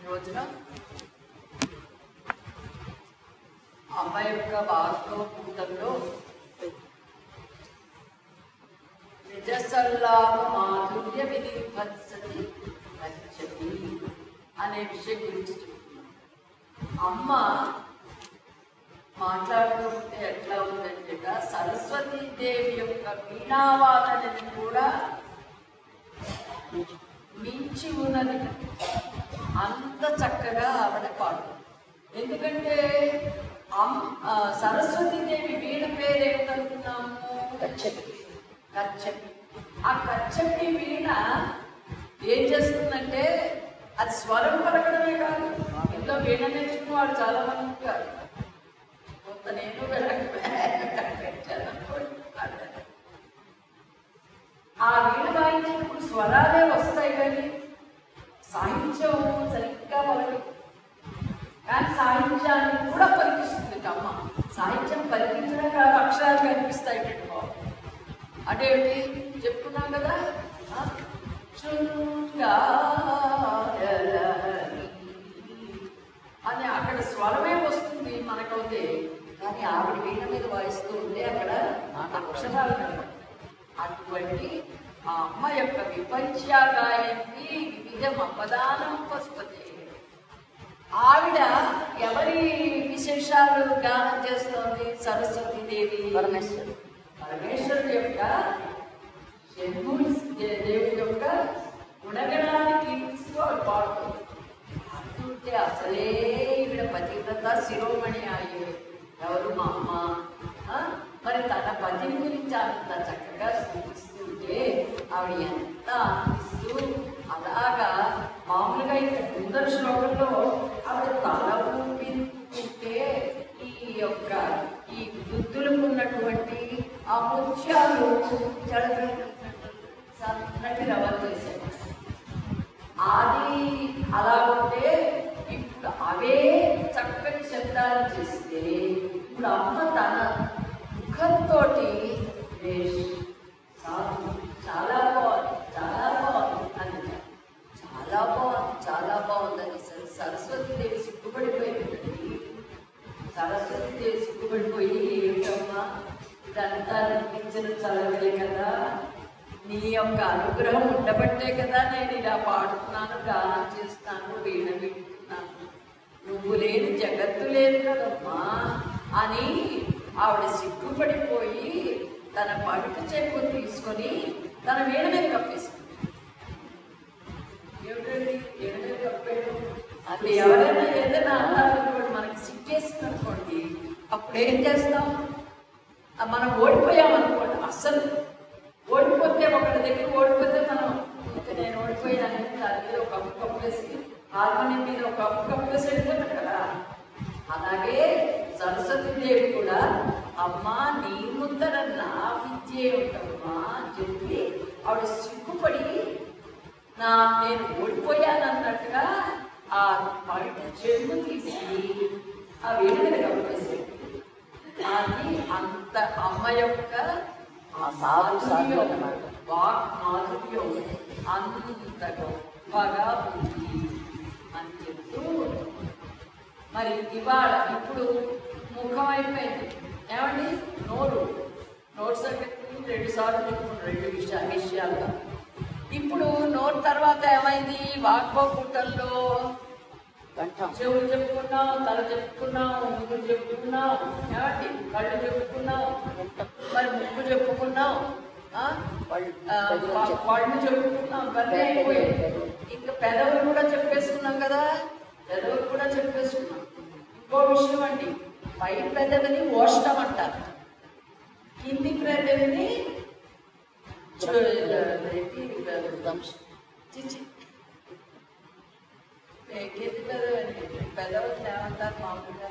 రోజున అమ్మ యొక్క వార్తో కూటంలో నిజసల్లాభ మాధుర్య వినిర్భత్సతి గచ్చతి అనే విషయం గురించి చెప్తున్నాం అమ్మ మాట్లాడుతుంటే ఎట్లా ఉందంటే సరస్వతీదేవి యొక్క వీణావాదనని కూడా మించి ఉన్నది అంత చక్కగా ఆవిడ పాడు ఎందుకంటే అమ్ ఆ, సరస్వతీదేవి వీణ పేరేమిటనుకున్నాము కచ్చపి కచ్చపి ఆ కచ్చపి వీణ ఏం చేస్తుందంటే అది స్వరం పలకడమే కాదు ఇంట్లో వీణ నేర్చుకున్న వాళ్ళు చాలా మంది ఉంటారు కొంత నేను వెళ్ళకపోయాను ఆ వీణ వాయించినప్పుడు స్వరాలే వస్తాయి కానీ సాహిత్యం సరిగ్గా పలకదు కానీ సాహిత్యాన్ని కూడా పలికిస్తుంది అమ్మ సాహిత్యం పలికించడం కాదు అక్షరాలు కనిపిస్తాయి పెట్టుకో అదేంటి చెప్పుకున్నాం కదా ఆ? శృంగారలహరి అని అక్కడ స్వరమే వస్తుంది మనకైతే కానీ ఆవిడ వీణ మీద వాయిస్తూ ఉంటే అక్కడ అక్షరాలు కనబడతాయి. అటువంటి ఆ అమ్మ యొక్క విపంచ గాయంతి వివిధ మపదానం పశుపతి ఆవిడ ఎవరి విశేషాలు గానం చేస్తోంది సరస్వతి దేవి పరమేశ్వరుడు. పరమేశ్వరుడు యొక్క శంభుడి దే- దేవుడి యొక్క గుణగణాన్ని కీర్తిస్తూ ఆవిడ పాడుతుంది అంటుంటే అసలే ఈవిడ పతివ్రత శిరోమణి అయ్యే ఎవరు మా అమ్మ ఆ? మరి తన పతిని గురించి అంత చక్కగా స్థుతిస్తుంటే ఆవిడ ఎంత ఆనందిస్తూ అలాగా మామూలుగా ఇక్కడ ముందర శ్లోకంలో ఆవిడ తల ఊపింటే ఈ యొక్క ఈ బుద్ధులకు ఉన్నటువంటి ఆ ముత్యాలు జడగట్టినట్టు సన్నటి రవ్వలు చేశారు అది అలా ఉంటే ఇప్పుడు అవే చక్కని శబ్దాలు చేస్తే ఇప్పుడు అమ్మ తన ముఖంతో చాలా బాగుంది చాలా బాగుంది అని చాలా బాగుంది చాలా బాగుందని సరే సరస్వతీదేవి సిగ్గుపడిపోయింది సరస్వతీదేవి సిగ్గుపడిపోయి ఏమిటమ్మా ఇదంతా అనిపించిన చదవలే కదా నీ యొక్క అనుగ్రహం ఉండబట్టే కదా నేను ఇలా పాడుతున్నాను గానం చేస్తాను వీణ వింటున్నాను నువ్వు లేని జగత్తు లేదు కదమ్మా అని ఆవిడ సిగ్గుపడిపోయి తన పడుకు చెక్కు తీసుకొని తన వీణ మీద కప్పేసింది ఏమిటండి వీణ మీద కప్పాడు అది ఎవరైనా ఏదైనా అన్నారనుకోండి మనకి సిగ్గేసింది అనుకోండి అప్పుడు ఏం చేస్తాం ఆ మనం ఓడిపోయామనుకోండి అస్సలు ఓడిపోతే ఒకరి దగ్గర ఓడిపోతే మనం ఇంకా నేను ఓడిపోయాను దాని మీద ఒక కప్పు కప్పేసి హార్మోనియం మీద ఒక కప్పు కప్పేసి వెళ్ళిపోతాం కదా అలాగే సరస్వతి దేవి కూడా అమ్మా నీ ముందర నా విద్య ఏమిటమ్మా అని చెప్పి ఆవిడ సిగ్గుపడి నా నేను ఓడిపోయాను అన్నట్టుగా ఆ బయట చెడు తీసి ఆ వేడి మీద కప్పేసి అది అంత అమ్మ యొక్క ఆ సాధు సాధు మాధుర్యం, అన్నమాట. వాక్ మాధుర్యం అంత గొప్పగా ఉంది అని చెప్తూ మరి ఇవాళ ఇప్పుడు ముఖం అయిపోయింది ఏమండి నోరు నోరు సంగతి రెండు సార్లు చెప్పుకున్నాం రెండు విషయా విషయాలుగా ఇప్పుడు నోరు తర్వాత ఏమైంది వాక్పోకుంటల్లో కంఠం చెవులు చెప్పుకున్నాం తల చెప్పుకున్నాం ముగ్గురు చెప్పుకున్నాం ఏమండి కళ్ళు చెప్పుకున్నాం మరి ముక్కు చెప్పుకున్నాం ఆ? వాళ్ళు ఆ, ప్రజలు వా- చెప్పు. వాళ్ళు చెప్పుకున్నాం ఇవన్నీ అయిపోయాయి ఇంకా పెదవులు కూడా చెప్పేసుకున్నాం కదా పెదవులు కూడా చెప్పేసుకున్నాం ఇంకో విషయం అండి పై పెదవిని ఓష్టం అంటారు కింది పెదవిని చు- ఏంటి? దంశ చిచి కింది పెదవి పెదవులు ఏమంటారు మామూలుగా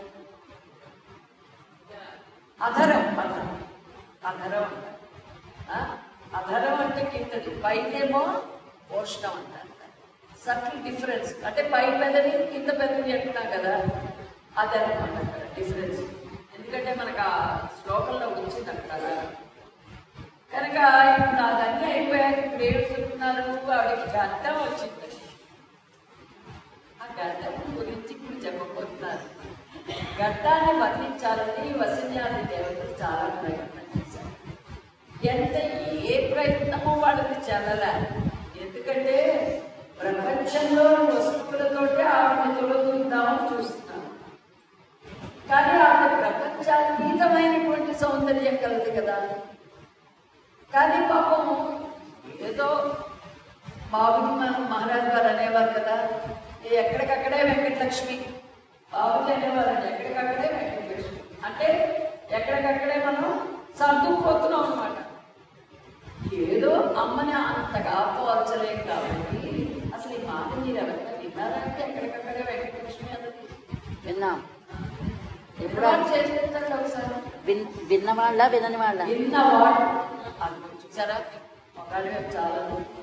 అధరం అధరం అధరం అంటారు ఆ? అధరం అంటే కిందది పైనేమో ఓష్టం అంటారు సటిల్ డిఫరెన్స్ అంటే పై పెదవి కింద పెదవి అంటున్నాం కదా అదనమాట అక్కడ డిఫరెన్స్ ఎందుకంటే మనకు ఆ శ్లోకంలో వచ్చింది అక్కడ కనుక ఇప్పుడు అదన్నీ అయిపోయాక ఇప్పుడు ఏమి చెప్తున్నారు ఆవిడకి అర్థం వచ్చింది ఆ గడ్డం గురించి ఇప్పుడు చెప్పబోతున్నారు గడ్డాన్ని వర్ణించాలని వసన్యాది దేవతలు చాలా ప్రయత్నం చేశారు ఎంత ఏ ప్రయత్నమో వాళ్ళకి చెల్లలే ఎందుకంటే ప్రపంచంలో వస్తువులతోటే ఆవిడ తొలగిద్దామని చూస్తున్నాం కానీ ఆవిడ ప్రపంచాతీతమైనటువంటి సౌందర్యం కలదు కదా కానీ పాపం ఏదో బాబుకి మనం మహారాజు గారు అనేవారు కదా "ఏ ఎక్కడికక్కడే వెంకటలక్ష్మి బాబుకి అనేవారు ఎక్కడికక్కడే వెంకటలక్ష్మి అంటే ఎక్కడికక్కడే మనం సర్దుకుపోతున్నాం అనమాట ఏదో అమ్మని అంతగా పోల్చలేం కాబట్టి అసలు ఈ మాట మీరు ఎవరైనా విన్నారా అంటే ఎక్కడికక్కడే వెంకటలక్ష్మి అన్నది విన్నాం ఎప్పుడు ఎప్పుడు చేసేటండి ఒకసారి విన్ విన్నవాళ్ళ వినని వాళ్ళ విన్నవాడు అది చూసారా ఒకళ్ళు మేము చాలా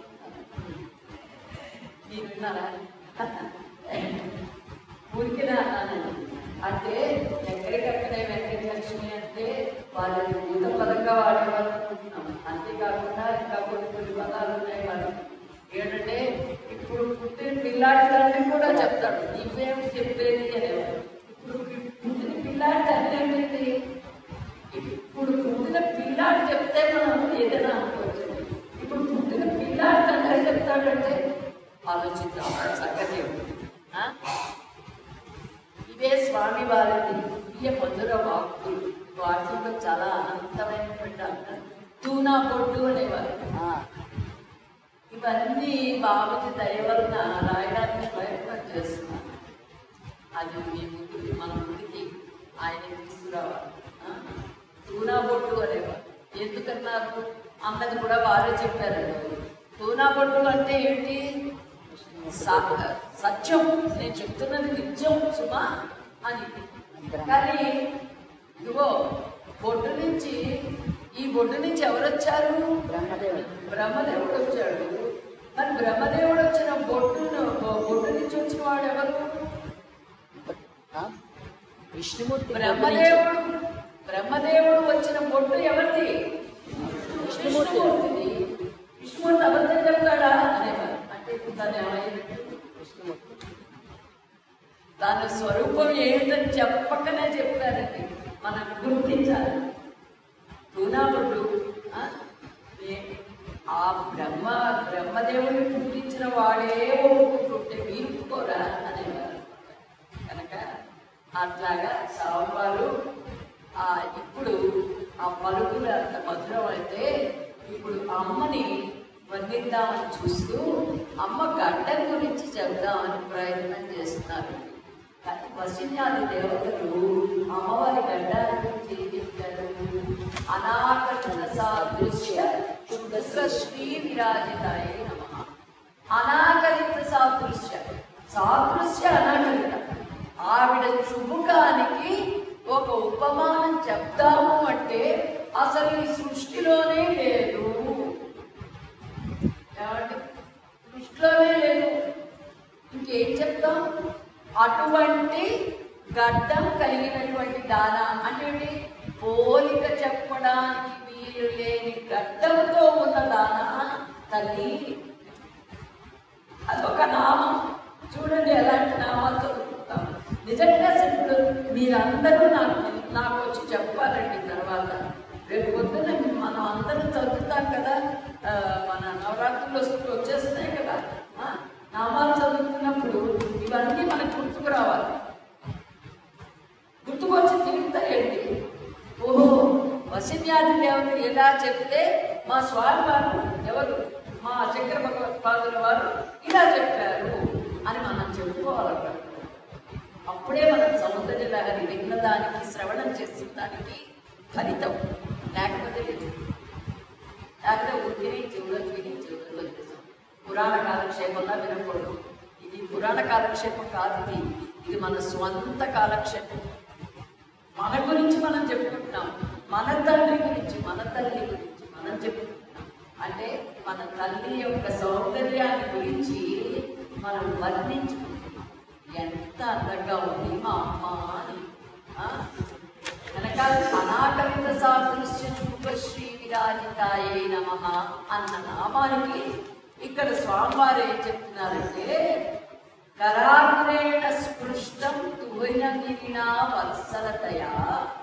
మీరు విన్నారా ఊరికి అన్నానండి అంటే ఎక్కడికక్కడే వెంకటలక్ష్మి అంటే వాళ్ళని భూత పదంగా వాడేవాళ్ళు అనుకుంటున్నాం అంతేకాకుండా ఇంకా కొన్ని కొన్ని పదాలు ఉన్నాయి వాళ్ళు ఏంటంటే ఇప్పుడు పుట్టిన పిల్లాడి తండ్రి కూడా చెప్తాడు నీవేం చెప్పేది అనేవాడు ఇప్పుడు పుట్టిన పిల్లాడి తండ్రి ఏంటంటే ఇప్పుడు పుట్టిన పిల్లాడు చెప్తే మనం ఏదైనా అనుకోవచ్చు ఇప్పుడు పుట్టిన పిల్లాడు తండ్రి చెప్తాడంటే ఆలోచిద్దాం సంగతి ఏమిటి? ఆ? ఇవే స్వామి వారిది దివ్య మధుర వాక్కులు వాటిలో చాలా అనంతమైనటువంటి అర్థం తూనా పొట్టు అనేవారు ఆ, ఇవన్నీ బాబుకి దయ వలన రాయడానికి ప్రయత్నం చేస్తున్నాను అది మీ ముందుకి మన ముందుకి ఆయన తీసుకురావాలి ఆ? తూనా బొట్టు అనేవారు ఎందుకన్నారు అన్నది కూడా వారే చెప్పారు తూనా బొట్టు అంటే ఏంటి స- సత్యం నేను చెప్తున్నది నిత్యం సుమా అని కానీ ఇదిగో బొడ్డు నుంచి ఈ బొడ్డు నుంచి ఎవరు వచ్చారు బ్రహ్మదేవుడు బ్రహ్మదేవుడు వచ్చాడు మరి బ్రహ్మదేవుడు వచ్చిన బొట్టును బొట్టు నుంచి వచ్చిన వాడు ఎవరు ఆ? విష్ణుమూర్తి బొడ్డు నుంచి- బ్రహ్మదేవుడు బ్రహ్మదేవుడు వచ్చిన బొట్టు ఎవరిది విష్ణుమూర్తి. విష్ణుమూర్తిది విష్ణుమూర్తి అబద్ధం చెప్తాడా అనేవారు అంటే ఇప్పుడు దాన్ని ఏమైంది విష్ణుమూర్తి దాని స్వరూపం ఏంటని చెప్పకనే చెప్పారండి మనం గుర్తించాలి తూనాబుడు ఆ బ్రహ్మ బ్రహ్మదేవుడిని పూజించిన వాడే ఒప్పుకుంటుంటే మీరు ఒప్పుకోరా అనేవారు కనుక అట్లాగా సాంబారు ఆ ఇప్పుడు ఆ పలుకులు అంత మధురం అయితే ఇప్పుడు అమ్మని వర్ణిద్దామని చూస్తూ అమ్మ గడ్డం గురించి చెప్దామని ప్రయత్నం చేస్తున్నారు కానీ వశిన్యాది దేవతలు అమ్మవారి గడ్డాల గురించి ఏం చెప్పారు అనాకర్షణ సాదృశ్య శుద్ధ శ్రీ విరాజితాయ నమ అనాకరిత సాదృశ్య సాదృశ్య అనాకరిత ఆవిడ చుబుకానికి ఒక ఉపమానం చెప్తాము అంటే అసలు ఈ సృష్టిలోనే లేదు ఏమండి సృష్టిలోనే లేదు ఇంకేం చెప్తాం అటువంటి గడ్డం కలిగినటువంటి దాన అంటే ఏంటి? పోలిక చెప్పడానికి వీలు లేని గడ్డంతో ఉన్న దాన తల్లి అదొక నామం చూడండి ఎలాంటి నామాలు చదువుకుంటాం నిజంగా అసలు ఇప్పుడు మీరందరూ నాకు నాకు వచ్చి చెప్పాలండి తర్వాత రేపు పొద్దున మనం అందరం చదువుతాం కదా ఆ, మన నవరాత్రులు వస్తూ వచ్చేస్తున్నాయి కదా ఆ, నామాలు చదువుతున్నప్పుడు ఇవన్నీ మనకు గుర్తుకు రావాలి గుర్తుకొచ్చి తిరుగుతాయండి ఓహో వశిన్యాది దేవత ఎలా చెప్తే మా స్వామి వారు ఎవరు మా చక్ర భగవత్పాదుల వారు ఇలా చెప్పారు అని మనం చెప్పుకోవాలట అప్పుడే మనం సౌందర్య లహరి విన్నదానికి శ్రవణం చేసిన దానికి ఫలితం లేకపోతే లేదు లేకపోతే ఉద్దిని చెవులో విని చెవులో వదిలేసాం పురాణ కాలక్షేపంగా వినకూడదు ఇది పురాణ కాలక్షేపం కాదు ఇది ఇది మన స్వంత కాలక్షేపం మన గురించి మనం చెప్పుకుంటున్నాం మన తండ్రి గురించి మన తల్లి గురించి మనం చెప్పుకుంటున్నాం అంటే మన తల్లి యొక్క సౌందర్యాన్ని గురించి మనం వర్ణించుకుంటున్నాం ఎంత అందంగా ఉంది మా అమ్మ అని ఆ? వెనకాల అనాకరిత సాదృశ్య శ్రీ విరాజితాయే నమ అన్న నామానికి ఇక్కడ స్వామివారు ఏం చెప్తున్నారంటే కరాగ్రేణ స్పృష్టం తుహినగిరినా వత్సలతయా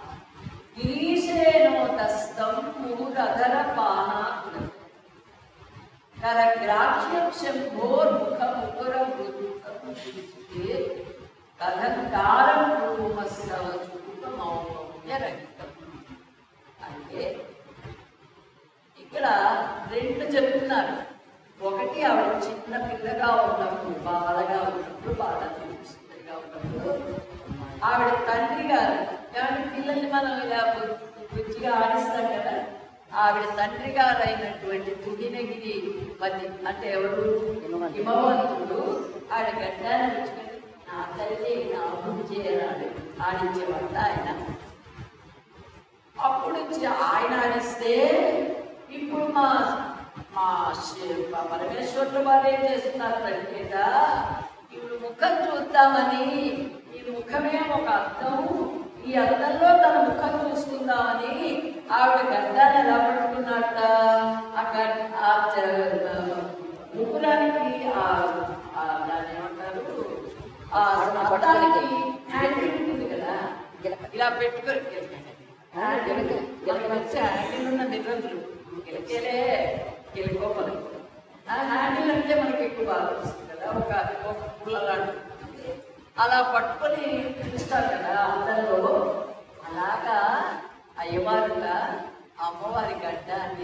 గిరీశేనోదస్తం ముహురధర పానాగ్రం కరగ్రాక్ష్యం శంభోర్ముఖముకుర వృత్తం దృష్టే కథంకారం కురుమస్తవ చూపమౌపమ్య రహితం అంటే ఇక్కడ రెండు చెప్తున్నారు ఒకటి ఆవిడ చిన్న పిల్లగా ఉన్నప్పుడు బాలగా ఉన్నప్పుడు బాగా చూపిస్తుందిగా ఉన్నప్పుడు ఆవిడ తండ్రి గారు కాబట్టి పిల్లల్ని మనం ఇలా బు- బుజ్జిగా ఆడిస్తాం కదా ఆవిడ తండ్రి గారు అయినటువంటి తుగినగిరి మధ్య అంటే ఎవరు హిమవంతుడు. హిమవంతుడు ఆవిడ గడ్డాన్ని పెట్టుకుని నా తల్లి నా బుజ్జి అని ఆడించేవాడు ఆయన అప్పుడు వచ్చి ఆయన ఆడిస్తే ఇప్పుడు మా మా శి- మా పరమేశ్వరుడు వారు ఏం చేస్తున్నారు అంటే ఇప్పుడు ముఖం చూద్దామని ఈ ముఖమే ఒక అర్థం ఈ అర్థంలో తన ముఖం చూసుకుందామని ఆవిడ గడ్డాన్ని ఎలా పట్టుకున్నట్ట ఆ గడ్ ఆ చ- ముకురానికి ఆ ఆ దాన్ని ఏమంటారు ఆ అర్థానికి హ్యాండిల్ ఉంటుంది కదా ఇలా పెట్టుకొని ఆ, గిలక, గిలక. వచ్చి హ్యాండిల్ ఉన్న నిబంధనలు గిలకేలే గిలకోపలు ఆ హ్యాండిల్ అంటే మనకి ఎక్కువ బాగా వస్తుంది కదా ఒక ఒక పుల్ల లాంటిది అలా పట్టుకొని చూస్తారు కదా అందరిలో అలాగా అయ్యవారుగా అమ్మవారి గడ్డాన్ని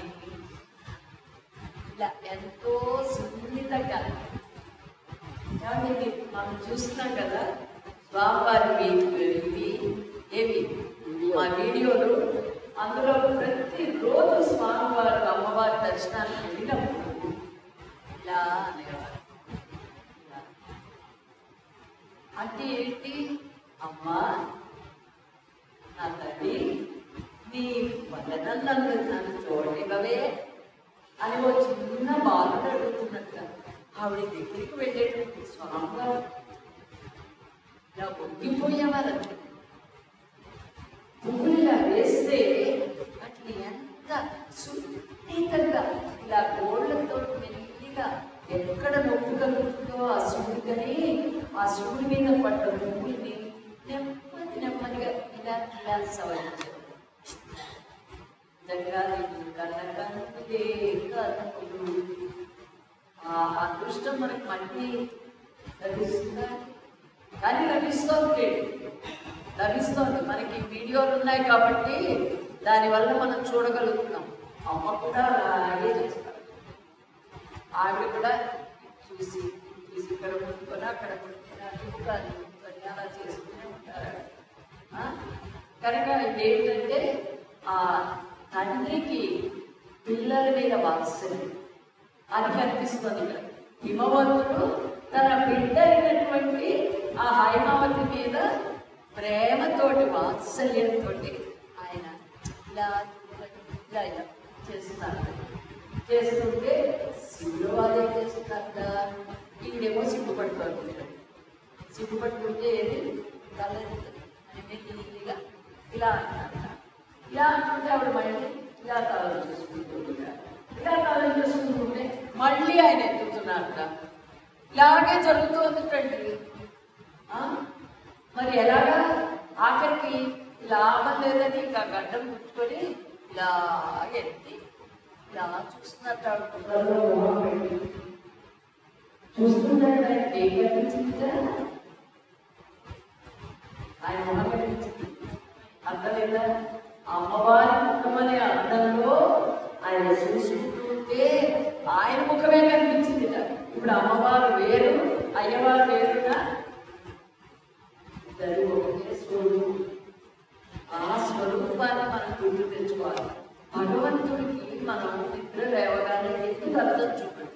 ఇలా ఎంతో సున్నితంగా ఏమండి ఇది మనం చూస్తున్నాం కదా స్వామివారి వీ- ఇవి ఏవి మా వీడియోలు అందులో ప్రతిరోజు స్వామివారి అమ్మవారి దర్శనానికి వెళ్ళినప్పుడు ఇలా అనేవారు ఇలా. అంటే ఏంటి అమ్మా నా తల్లి నీ వదనం నన్ను నన్ను చూడనివ్వవే అని ఓ చిన్న బాలుడు అడుగుతున్నట్ట ఆవిడ దగ్గరికి వెళ్ళేటువంటి స్వామివారు ఇలా ఒగ్గిపోయేవారంట పువ్వులు ఇలా వేస్తే అట్లా ఎంత సున్నితంగా ఇలా గోళ్ళతో మెల్లిగా ఎక్కడ నొప్పి కలుగుతుందో ఆ శివుడికని ఆ శివుడి మీద పడ్డ పువ్వుల్ని నెమ్మది నెమ్మదిగా ఇలా ఇలా సవరించారు నిజంగా నీకు కన్నకంటే కన్నులు ఆ అదృష్టం మనకి మళ్ళీ లభిస్తుందా కానీ లభిస్తోంది లభిస్తోంది మనకి వీడియోలు ఉన్నాయి కాబట్టి దానివల్ల మనం చూడగలుగుతున్నాం అమ్మ కూడా అలాగే చేస్తారు ఆవిడ కూడా చూసి చూసి ఇక్కడ ముట్టుకొని అక్కడ ముట్టుకొని అటు ముట్టుకొని ముట్టుకొని అలా చేస్తూనే ఉంటారు ఆ? కనుక ఇదేంటంటే ఆ తండ్రికి పిల్లల మీద వాత్సల్యం అది కనిపిస్తుంది ఇక్కడ హిమవంతుడు తన బిడ్డ అయినటువంటి ఆ హైమావతి మీద ప్రేమతోటి వాత్సల్యంతో ఆయన ఇలా ఇలా ఇలా చేస్తున్నారు చేస్తుంటే శివుడు వాళ్ళు ఏం చేస్తున్నారట ఈవిడేమో సిగ్గుపడుతుంది సిగ్గుపట్టుకుంటే ఏది తల్లి ఇలా ఇలా అంటారట ఇలా అంటుంటే ఆవిడ మళ్ళీ ఇలా తాళం చేసుకుంటూ ఉంటారు ఇలా తాళం చేసుకుంటుంటే మళ్ళీ ఆయన ఎత్తుతున్నారట ఇలాగే జరుగుతోంది తండ్రి ఆ? మరి ఎలాగా ఆఖరికి లాభం లేదని ఇంకా గడ్డం పుచ్చుకొని ఇలా ఎత్తి ఇలా చూస్తున్నట్టు ఆవిడ కుర్రలో మొహం పెట్టి చూస్తుంటే ఆయనకి ఏం కనిపించిందిగా ఆయన మొహం కనిపించింది అర్థమైందా అమ్మవారి ముఖం అనే అర్థంలో ఆయన చూసుకుంటుంటే ఆయన ముఖమే కనిపించింది ఇప్పుడు అమ్మవారు వేరు అయ్యవారు వేరుగా ఇద్దరు ఒకటే స్వరూపం ఆ స్వరూపాన్ని మనం గుర్తు తెచ్చుకోవాలి భగవంతుడికి మనం నిద్ర లేవగానే ఎందుకు అర్థం చూడండి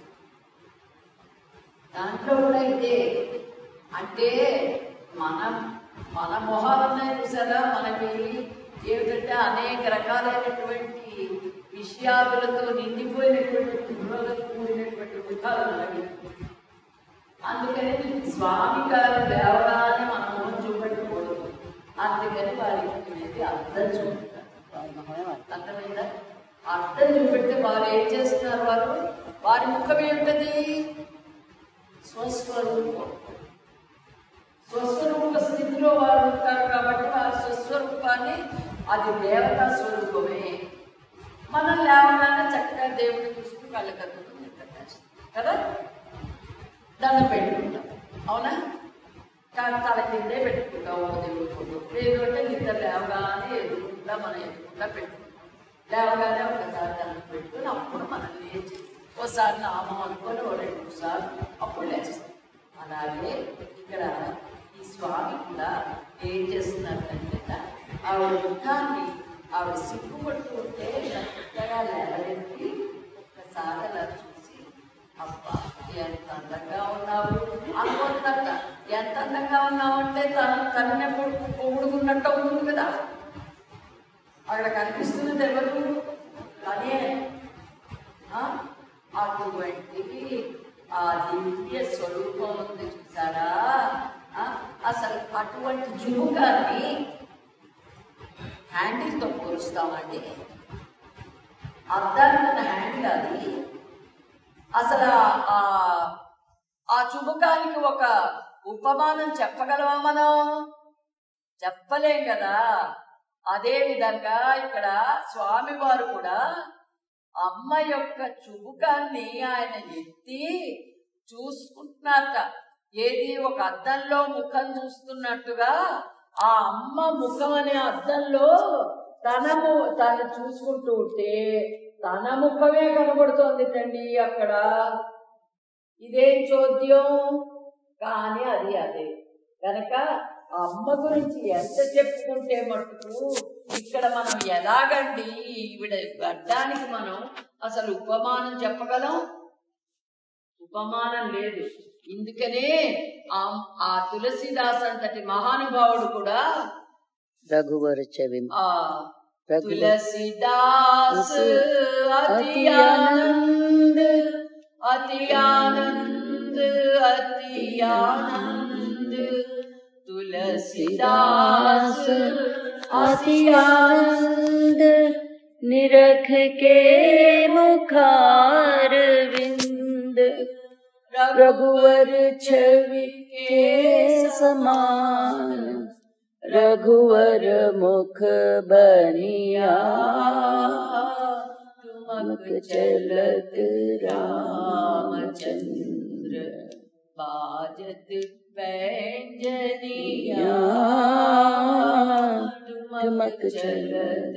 దాంట్లో కూడా ఇదే అంటే మన మన మొహాలు ఉన్నాయి చూసారా మనకి ఏమిటంటే అనేక రకాలైనటువంటి విషయాలతో నిండిపోయినటువంటి గుణాలతో కూడినటువంటి ముఖాలు ఉన్నాయి అందుకని స్వామి గారు లేవగానే మన మొహం చూపెట్టకూడదు అందుకని వారికి అనేది అర్థం చూపెట్టారు వారి మొహమే వారి అర్థమైందా అర్థం చూపెడితే వారు ఏం చేస్తున్నారు వారు వారి ముఖం ఏమిటది స్వస్వరూపం స్వస్వరూప స్థితిలో వారు ఉంటారు కాబట్టి వారి స్వస్వరూపాన్ని అది దేవతా స్వరూపమే మనం లేవగానే చక్కగా దేవుడిని చూసుకుని కళ్ళు కట్టుకుని నిద్రలేస్తాం. కదా దండం పెట్టుకుంటాం అవునా కానీ తల కిందే పెట్టుకుంటాం ఒక దేవుడి ఫోటో లేదు అంటే నిద్ర లేవగానే ఎదురుకుండా మనం ఎదురుకుండా పెట్టుకుంటాం లేవగానే ఒకసారి దండం పెట్టుకుని అప్పుడు మనం లేచి ఒకసారి నామం అనుకొని ఓ రెండు మూడు సార్లు అప్పుడు లేస్తాం అలాగే ఇక్కడ ఈ స్వామి కూడా ఏం చేస్తున్నారంటే ఆవిడ ముఖాన్ని ఆవిడ సిగ్గుపడుతూ ఉంటే చక్కగా లేవనెత్తి ఒక్కసారి అలా చూసి అబ్బా ఎంత అందంగా ఉన్నావు అనుకుంటట ఎంత అందంగా ఉన్నావు అంటే తన తననే పొడుగు పొగుడుకున్నట్టు ఉంటుంది కదా అక్కడ కనిపిస్తున్నది ఎవరు కానీ ఆ, అటువంటి ఆ దివ్య స్వరూపం ఉంది చూసారా ఆ, అసలు అటువంటి జుముగాన్ని హ్యాండిల్తో పోలుస్తామండి అద్దానికి ఉన్న హ్యాండిల్ అది అసలు ఆ- ఆ- ఆ చుబుకానికి ఒక ఉపమానం చెప్పగలమా మనం చెప్పలేం కదా అదే విధంగా ఇక్కడ స్వామివారు కూడా అమ్మ యొక్క చుబుకాన్ని ఆయన ఎత్తి చూసుకుంటున్నారట ఏది ఒక అద్దంలో ముఖం చూస్తున్నట్టుగా ఆ అమ్మ ముఖం అనే అద్దంలో తన ము- తను చూసుకుంటూ ఉంటే తన ముఖమే కనబడుతోంది తండి అక్కడ ఇదేం చోద్యం కానీ అది అదే కనుక ఆ అమ్మ గురించి ఎంత చెప్పుకుంటే మటుకు ఇక్కడ మనం ఎలాగండి ఈవిడ గడ్డానికి మనం అసలు ఉపమానం చెప్పగలం ఉపమానం లేదు ఇందుకనే ఆ ఆ తులసిదాస్ అంతటి మహానుభావుడు కూడా రఘువర చెవి ఆ రఘువర तुलसीदास अति आनंद अति आनंद अति आनंद तुलसीदास अति आनंद निरख के मुखार विंद रघुवर छवि के समान रघुवर मुख बनिया तुमक चलत रामचंद्र बाजत पैंजनिया तुमक चलत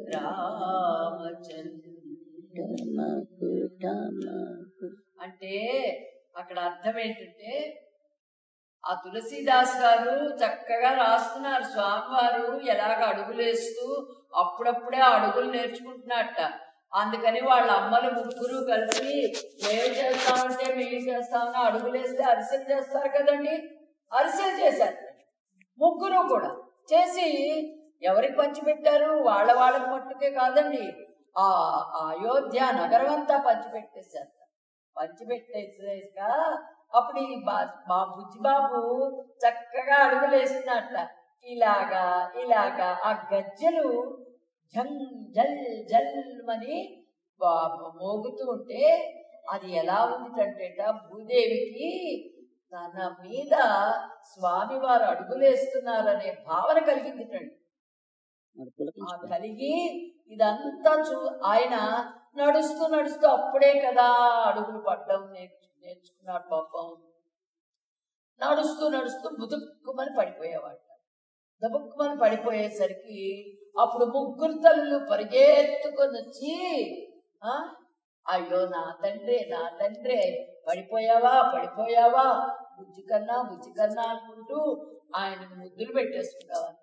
रामचंद्र అంటే అక్కడ అర్థం ఏంటంటే ఆ తులసీదాస్ గారు చక్కగా రాస్తున్నారు స్వామివారు ఎలాగ అడుగులేస్తూ అప్పుడప్పుడే ఆ అడుగులు నేర్చుకుంటున్నట్ట అందుకని వాళ్ళ అమ్మలు ముగ్గురు కలిసి మేము చేస్తామంటే మేము చేస్తామని అడుగులేస్తే అరిసెలు చేస్తారు కదండి అరిసెలు చేశారు ముగ్గురు కూడా చేసి ఎవరికి పంచిపెట్టారు వాళ్ళ వాళ్ళకి మట్టుకే కాదండి ఆ ఆ అయోధ్య నగరం అంతా పంచిపెట్టేశారు పంచిపెట్టేసాక అప్పుడు ఈ బా- మా బుజ్జిబాబు చక్కగా అడుగులేస్తున్నట్ట ఇలాగా ఇలాగా ఆ గజ్జలు జల్ జల్ జల్ అని బా- మోగుతూ ఉంటే అది ఎలా ఉందిటంటేట భూదేవికి తన మీద స్వామివారు అడుగులేస్తున్నారనే భావన కలిగిందిటండి ఆ కలిగి ఇదంతా చూ ఆయన నడుస్తూ నడుస్తూ అప్పుడే కదా అడుగులు పడ్డం నేర్చు నేర్చుకున్నాడు పాపం నడుస్తూ నడుస్తూ బుదుక్కుమని పడిపోయేవాడు దబుక్కుమని పడిపోయేసరికి అప్పుడు ముగ్గురు తల్లులు పరిగెత్తుకొని వచ్చి ఆ అయ్యో నా తండ్రి నా తండ్రి పడిపోయావా పడిపోయావా బుజ్జి కన్నా బుజ్జి కన్నా అనుకుంటూ ఆయన ముద్దులు పెట్టేసుకున్నావంట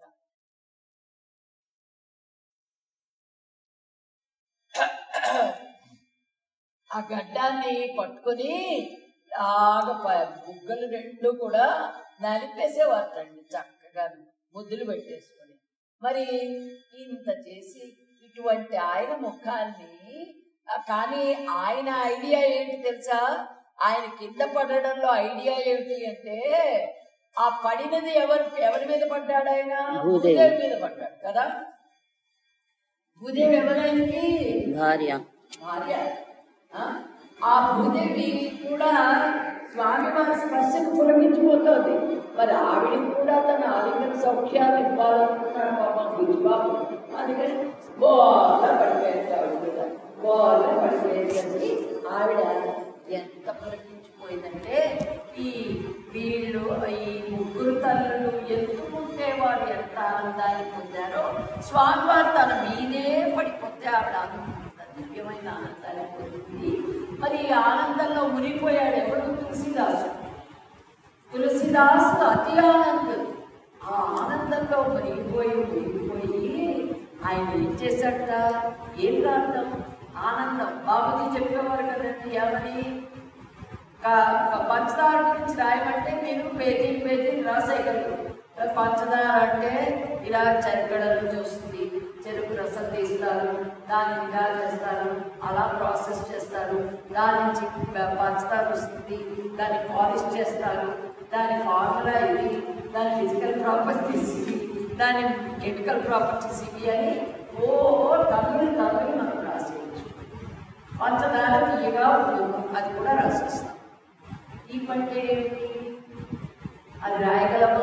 ఆ గడ్డాన్ని పట్టుకొని బాగా ప- బుగ్గలు రెండు కూడా నలిపేసేవారటండి చక్కగా ముద్దులు పెట్టేసుకొని మరి ఇంత చేసి ఇటువంటి ఆయన ముఖాన్ని ఆ, కానీ ఆయన ఐడియా ఏంటి తెలుసా ఆయన కింద పడడంలో ఐడియా ఏంటి అంటే ఆ పడినది ఎవరు ఎవరి మీద పడ్డాడు ఆయన భూదేవి. భూదేవి మీద పడ్డాడు కదా భూదేవి ఎవరైంది భార్య భార్య ఆ? ఆ భూదేవి కూడా స్వామి వారి స్పర్శకు పులకించిపోతుంది మరి ఆవిడకి కూడా తన ఆలింగన సౌఖ్యాలు ఇవ్వాలనుకున్నాడు పాపం బుజ్జిబాబు అందుకని బోల పడిపోయింది ఆవిడ కూడా బోల పడిపోయింది ఆవిడ ఎంత పులకించిపోయిందంటే ఈ వీళ్ళు ఈ ముగ్గురు తల్లులు ఎత్తుకుంటే వారు ఎంత ఆనందాన్ని పొందారో స్వామివారు తన మీదే పడిపోతే ఆవిడ అంత దివ్యమైన ఆనందాన్ని పొందింది మరి ఈ ఆనందంలో మునిగిపోయాడు ఎవడు తులసిదాసు తులసిదాసు అతి ఆనందం ఆ ఆనందంలో మునిగిపోయి మునిగిపోయి ఆయన ఏం చేశాడట ఏం ప్రార్థం ఆనందం బాబుజీ చెప్పేవారు కదండి ఏమని క- క- పంచదార గురించి రాయమంటే మీరు పేజీ పేజీ రాసేయగలరు పంచదార అంటే ఇలా చెరగడ నుంచి వస్తుంది చెరుకు రసం తీస్తారు దాన్ని ఇలా చేస్తారు అలా ప్రాసెస్ చేస్తారు దాని నుంచి ప- పంచదార వస్తుంది దాన్ని పాలిష్ చేస్తారు దాని ఫార్ములా ఇది దాని ఫిజికల్ ప్రాపర్టీస్ ఇవి దాని కెమికల్ ప్రాపర్టీస్ ఇవి అని ఓ తమిళ తమిళ మనం రాసేయచ్చు పంచదార తీయగా ఉంటుంది అది కూడా రాసేస్తాం ఈ పంటే ఏమిటి అది రాయగలమా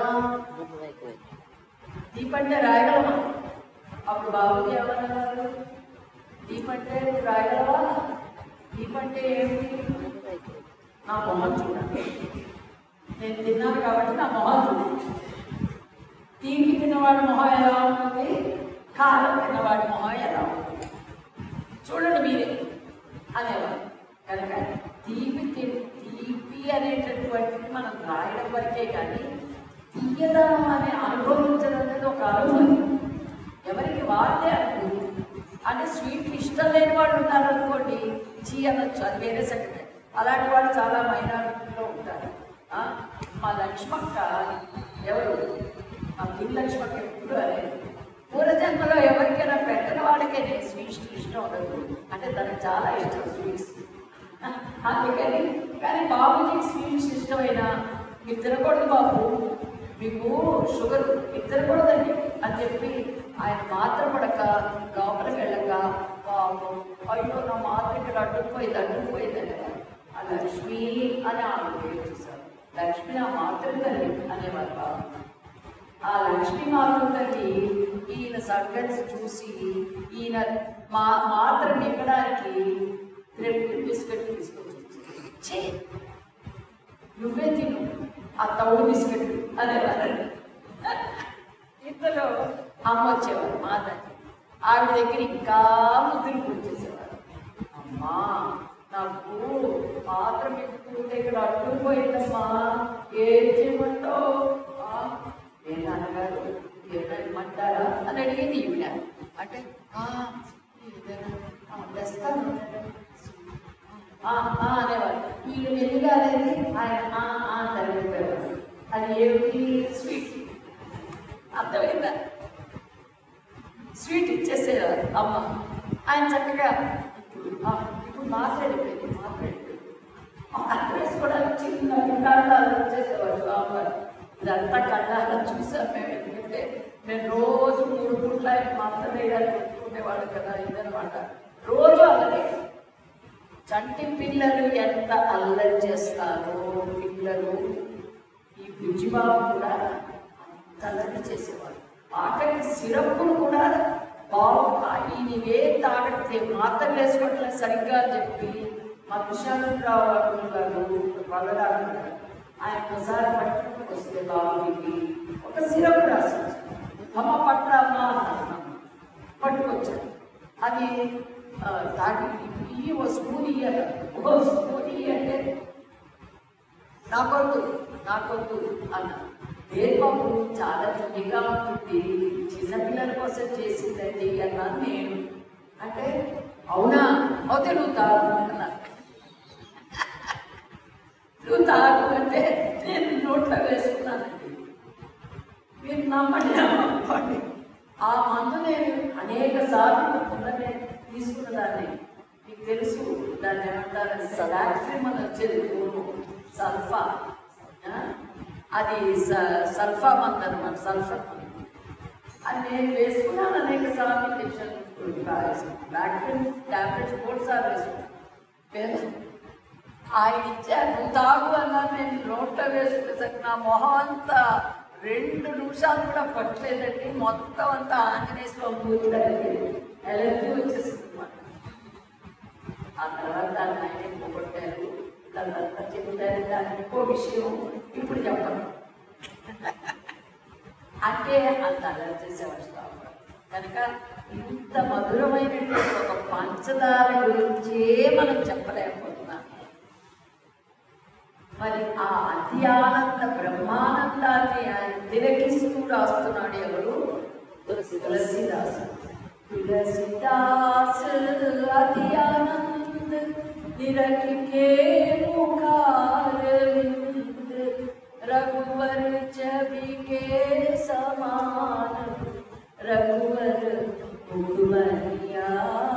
ఈ పంటే రాయగలమా అప్పుడు బాబుకి ఏమన్నారు ఈ పంటే నువ్వు రాయగలవా ఈ పంటే ఏమిటి నా మొహం చూడండి నేను తిన్నాను కాబట్టి నా మొహం చూడండి తీపి తిన్నవాడి మొహం ఎలా ఉంటుంది కారం తిన్నవాడి మొహం ఎలా ఉంటుంది చూడండి మీరే అనేవారు కనుక తీపి తి- తీపి అనేటటువంటిది మనం రాయడం వరకే కానీ తీయదనం అనే అనుభవించడం అనేది ఒక అనుభవం ఎవరికి వారిదే అనుభవం అంటే స్వీట్ ఇష్టం లేని వాళ్ళు ఉన్నారు అనుకోండి చీ అనొచ్చు అది వేరే సంగతి అలాంటి వాళ్ళు చాలా మైనారిటీలో ఉంటారు ఆ, మా లక్ష్మక్క ఎవరు మా పిల్ల లక్ష్మక్క ఎప్పుడు అనేది పూర్వజన్మలో ఎవరికైనా పెట్టిన వాళ్ళకేనే స్వీట్స్ ఇష్టం ఉండదు అంటే తనకు చాలా ఇష్టం స్వీట్స్ అందుకని కానీ బాబుకి స్వీట్స్ ఇష్టమైన మీరు తినకూడదు బాబు మీకు షుగర్ మీరు తినకూడదండి అని చెప్పి ఆయన మాత్ర పడక లోపలికి వెళ్ళక బాబు అయ్యో నా మాత్ర ఇక్కడ అడ్డుకుపోయింది అడ్డుకుపోయింది అనేవారు ఆ లక్ష్మి అని ఆమె పేరు చూశారు లక్ష్మి నా మాతృ తల్లి అనేవారు బాబు ఆ లక్ష్మీ మాతృ తల్లి ఈయన సర్గన్స్ చూసి ఈయన మా మాత్ర మింగడానికి రెండు బిస్కెట్ తీసుకొచ్చి "ఛీ, నువ్వే తిను ఆ తౌడు బిస్కెట్ అనేవారు ఇద్దరు అమ్మ వచ్చేవారు మాత ఆవిడ దగ్గర ఇంకా ముద్దులు కూర్చేసేవారు అమ్మా నాకు పాత్ర పెట్టుకుంటే ఇక్కడ అడ్డుపోయిందమ్మా ఏం చేయమంటావు ఆ, ఏ నాన్నగారు ఏమైనా ఇమ్మంటారా అని అడిగేది ఈవిడ అంటే "ఆ, ఏదైనా ఆ, తెస్తాను ఆ, ఆ అనేవారు వీళ్ళు మెల్లిగా అనేది ఆయన ఆ, ఆ అని తగ్గిపోయేవారు అది ఏమిటి స్వీట్ అర్థమైందా స్వీట్ ఇచ్చేసేవారు అమ్మ ఆయన చక్కగా ఇప్పుడు ఆ, ఇప్పుడు మాట్లాడిపోయింది మాట్లాడిపోయింది అర్థం వేసుకోవడానికి చిన్న కళ్ళాలు వచ్చేసేవారు స్వామివారు ఇదంతా కళ్ళాలు చూసాం మేము ఎందుకంటే మేము రోజు మూడు పూట్ల ఆయన మాత్రం వేయడానికి పెట్టుకునేవాడు కదా ఇదనమాట రోజు అలాగే చంటి పిల్లలు ఎంత అల్లరి చేస్తారో పిల్లలు ఈ బుజ్జిబాబు కూడా అంత అల్లరి చేసేవాడు ఆఖరికి సిరప్పులు కూడా బాబు ఈయనవే తాగట్లే మాత్రం వేసుకోవట్లేదు సరిగ్గా అని చెప్పి మా కిషానరావు గారు వల్లరాడు ఆయన ఒకసారి పట్టుకుని వస్తే బాబుకి ఒక సిరప్ రాసి అమ్మ పట్టమ్మా అన్నాను పట్టుకొచ్చాను అది ఆ, తాగి ఇవి ఓ స్పూన్ ఇయ్యాలి ఓ స్పూన్ ఇయ్యి అంటే నాకొద్దు నాకొద్దు అన్న దేవబాబు చాలా తీయగా ఉంటుంది చిన్నపిల్లల కోసం చేసిందండి అన్నాను నేను అంటే అవునా అవుతే నువ్వు తాగు అన్నారు నువ్వు తాగు అంటే నేను నోట్లో వేసుకున్నానండి మీరు నమ్మండి నమ్మండి ఆ మందు నేను అనేక సార్లు ఉన్నదే తీసుకున్నదాన్ని మీకు తెలుసు దాన్ని ఏమంటారు సదాక్సిమ్ అని వచ్చేది పూర్వం సల్ఫా ఆ? అది స- సల్ఫా మందు అనమాట సల్ఫర్ మందు అది నేను వేసుకున్నాను అనేక సార్లు ఇంజక్షన్ బ్యాక్ పెయిన్ టాబ్లెట్స్ మూడు సార్లు వేసుకున్నాను పేరు ఆయన ఇచ్చారు నువ్వు తాగు అన్నారు నేను రోడ్లో వేసుకునేసరికి నా మొహం అంతా రెండు నిమిషాలు కూడా పట్టలేదండి మొత్తం అంతా ఆంజనేయ స్వామి పూజలకి ఎలర్జీ వచ్చేసింది అన్నమాట. ఆ తర్వాత దాన్ని ఆయన పోగొట్టారు తర్వాత చెప్తారు దాని ఇంకో విషయం ఇప్పుడు చెప్పను అంటే అంత అలర్ట్ చేసేవాడు స్వామి కనుక ఇంత మధురమైనటువంటి ఒక పంచదార గురించే మనం చెప్పలేకపోతున్నాం మరి ఆ అతి ఆనంద బ్రహ్మానందాన్ని ఆయన తిలకిస్తూ రాస్తున్నాడు ఎవరు తులసిదాసు तुलसीदास अति आनंद निरख के मुखार विंद रघुवर छवि के समान रघुवर उमरिया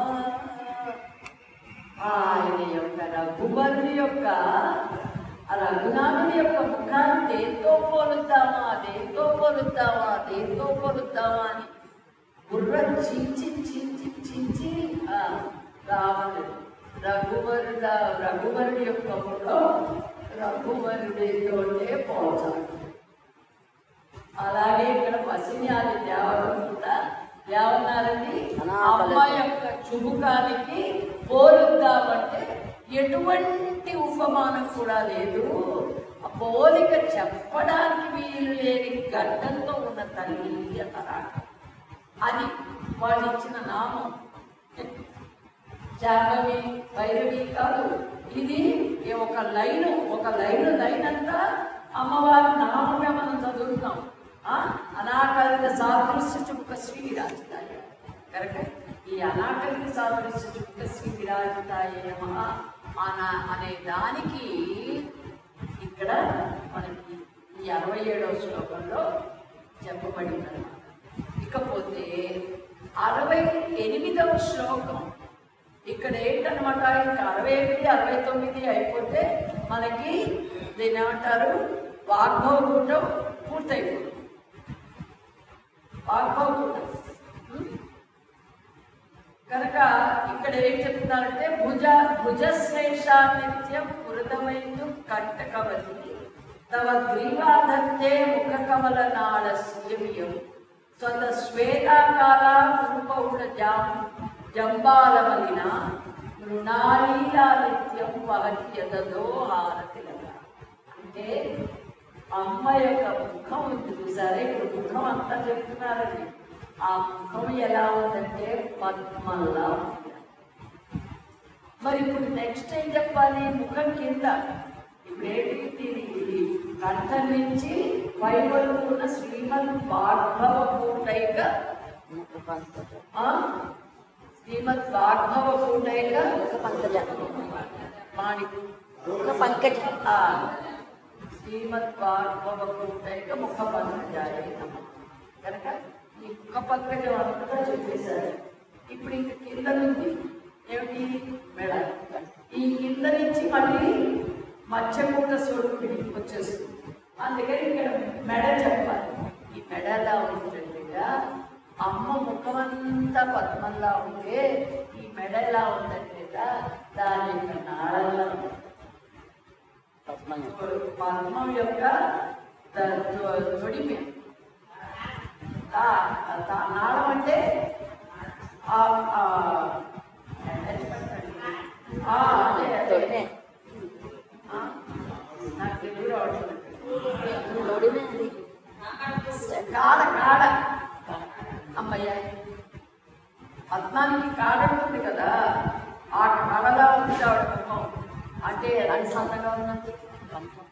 ఆయన యొక్క రఘువరుని యొక్క ఆ రఘునాథుని యొక్క ముఖాన్ని దేంతో పోలుద్దామా దేంతో పోలుద్దామా దేంతో పోలుద్దామా అని బుర్ర చించి చించి చించి ఆ, రావణుడు రఘువరు రఘువరుడి యొక్క ముఖం రఘువరుడితోటే పోల్చాలి అలాగే ఇక్కడ పసిన్యాది దేవతలు కూడా ఏమన్నారండి అమ్మ యొక్క చుబుకానికి పోలుద్దామంటే ఎటువంటి ఉపమానం కూడా లేదు ఆ పోలిక చెప్పడానికి వీలు లేని గడ్డంతో ఉన్న తల్లి అన్నారు అది వాళ్ళు ఇచ్చిన నామం జాహ్నవి భైరవి కాదు ఇది ఒక లైన్ ఒక లైన్ లైన్ అంతా అమ్మవారి నామమే మనం చదువుతున్నాం ఆ? అనాకలిత సాదృశ్య చుక్క శ్రీ విరాజితాయ కరెక్ట్ ఈ అనాకలిత సాదృశ్య చుక్క శ్రీ విరాజితాయ నమః అన అనే దానికి ఇక్కడ మనకి ఈ అరవై ఏడవ శ్లోకంలో చెప్పబడిందన్నమాట ఇకపోతే అరవై ఎనిమిదవ శ్లోకం ఇక్కడ ఏంటనమాట ఇంకా అరవై ఎనిమిది అరవై తొమ్మిది అయిపోతే మనకి దీని ఏమంటారు వాగ్భవ కూటం పూర్తయిపోతుంది వాగ్భవ కూటం ఉం? కనుక ఇక్కడ ఏం చెప్తున్నారంటే భుజ భుజశ్రేష నిత్యం పురదమైందు కంటకవతి తవ గ్రీవాధత్తే ముఖ కమల నాడ సూర్యమియం స్వత శ్వేతాకాల రూపౌడ జాం జంబాలమలిన మృణాళీలాలిత్యం వహతి యదదో హారతిలక అంటే అమ్మ యొక్క ముఖం ఉంది చూసారా ఇప్పుడు ముఖం అంతా చెప్తున్నారండి ఆ ముఖం ఎలా ఉందంటే పద్మల్లా ఉంది మరి ఇప్పుడు నెక్స్ట్ ఏం చెప్పాలి ముఖం కింద ఇప్పుడు ఏంటి దీని ఇది కంఠం నుంచి వైవరకు ఉన్న శ్రీమద్ భాగవ కూటైక ఆ? శ్రీమద్ భాగవ కూటైక పంకజ మాణికు ఒక పంకజ ఆ, శ్రీమద్ భాగవ కూటైక ముఖ పంకజాయ నమః. కనుక ఈ ముఖ పంకజం అంతా చెప్పేశారు ఇప్పుడు ఇంక కింద ఉంది ఏమిటి మెడ ఈ కింద నుంచి మళ్ళీ మత్స్యకూట స్వరూపిణి వచ్చేస్తుంది అందుకని ఇక్కడ మెడ చెప్పాలి ఈ మెడ ఎలా ఉంటుందంటే అమ్మ ముఖమంతా పద్మంలా ఉంటే ఈ మెడ ఎలా ఉందంటే దాని యొక్క నాళంలో ఉంది. పద్మం పద్మం యొక్క ద- ద- తొడిమె తా- తా- నాళం అంటే ఆ ఆ, ఆ, అదే, అదే. తొడిమే ఆ, నాకు తెలుగు రావట్లేదు తొడిమే అది కాడ కాడ అమ్మయ్య పద్మానికి కాడ ఉంటుంది కదా ఆ కాడలా ఉంది ఆవిడ ముఖం అంటే ఎలాంటి సన్నగా ఉన్నది కంఠం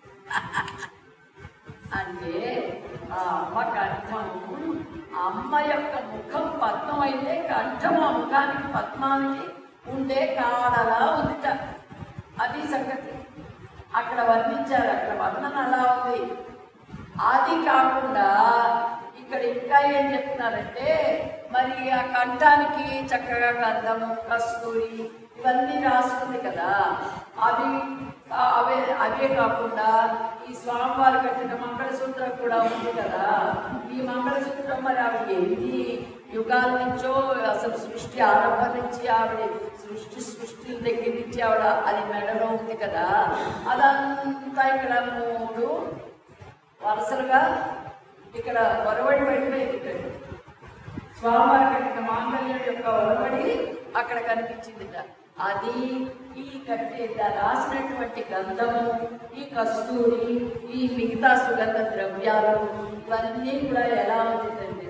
అంటే ఆ అమ్మ కంఠం ఆ అమ్మ యొక్క ముఖం పద్మం అయితే కంఠం ఆ ముఖానికి పద్మానికి ఉండే కాడలా ఉందిట అది సంగతి అక్కడ వర్ణించారు అక్కడ వర్ణన అలా ఉంది అది కాకుండా ఇక్కడ ఇంకా ఏం చెప్తున్నారంటే మరి ఆ కంఠానికి చక్కగా గంధము కస్తూరి ఇవన్నీ రాసుకుంది కదా అవి ఆ, అవే అవే కాకుండా ఈ స్వామివారు కట్టిన మంగళసూత్రం కూడా ఉంది కదా ఈ మంగళసూత్రం మరి అవి ఎన్ని యుగాల నుంచో అసలు సృష్టి ఆరంభం నుంచి ఆవిడ సృష్టి సృష్టి దగ్గర నుంచి ఆవిడ అది మెడలో ఉంది కదా అదంతా ఇక్కడ మూడు వరుసలుగా ఇక్కడ వరవడి పడిపోయింది ఇక్కడ స్వామివారి కట్టిన మాంగళ్యం యొక్క ఒరవడి అక్కడ కనిపించిందిట అది ఈ కట్టి రాసినటువంటి గంధము ఈ కస్తూరి ఈ మిగతా సుగంధ ద్రవ్యాలు ఇవన్నీ కూడా ఎలా ఉంటుందండి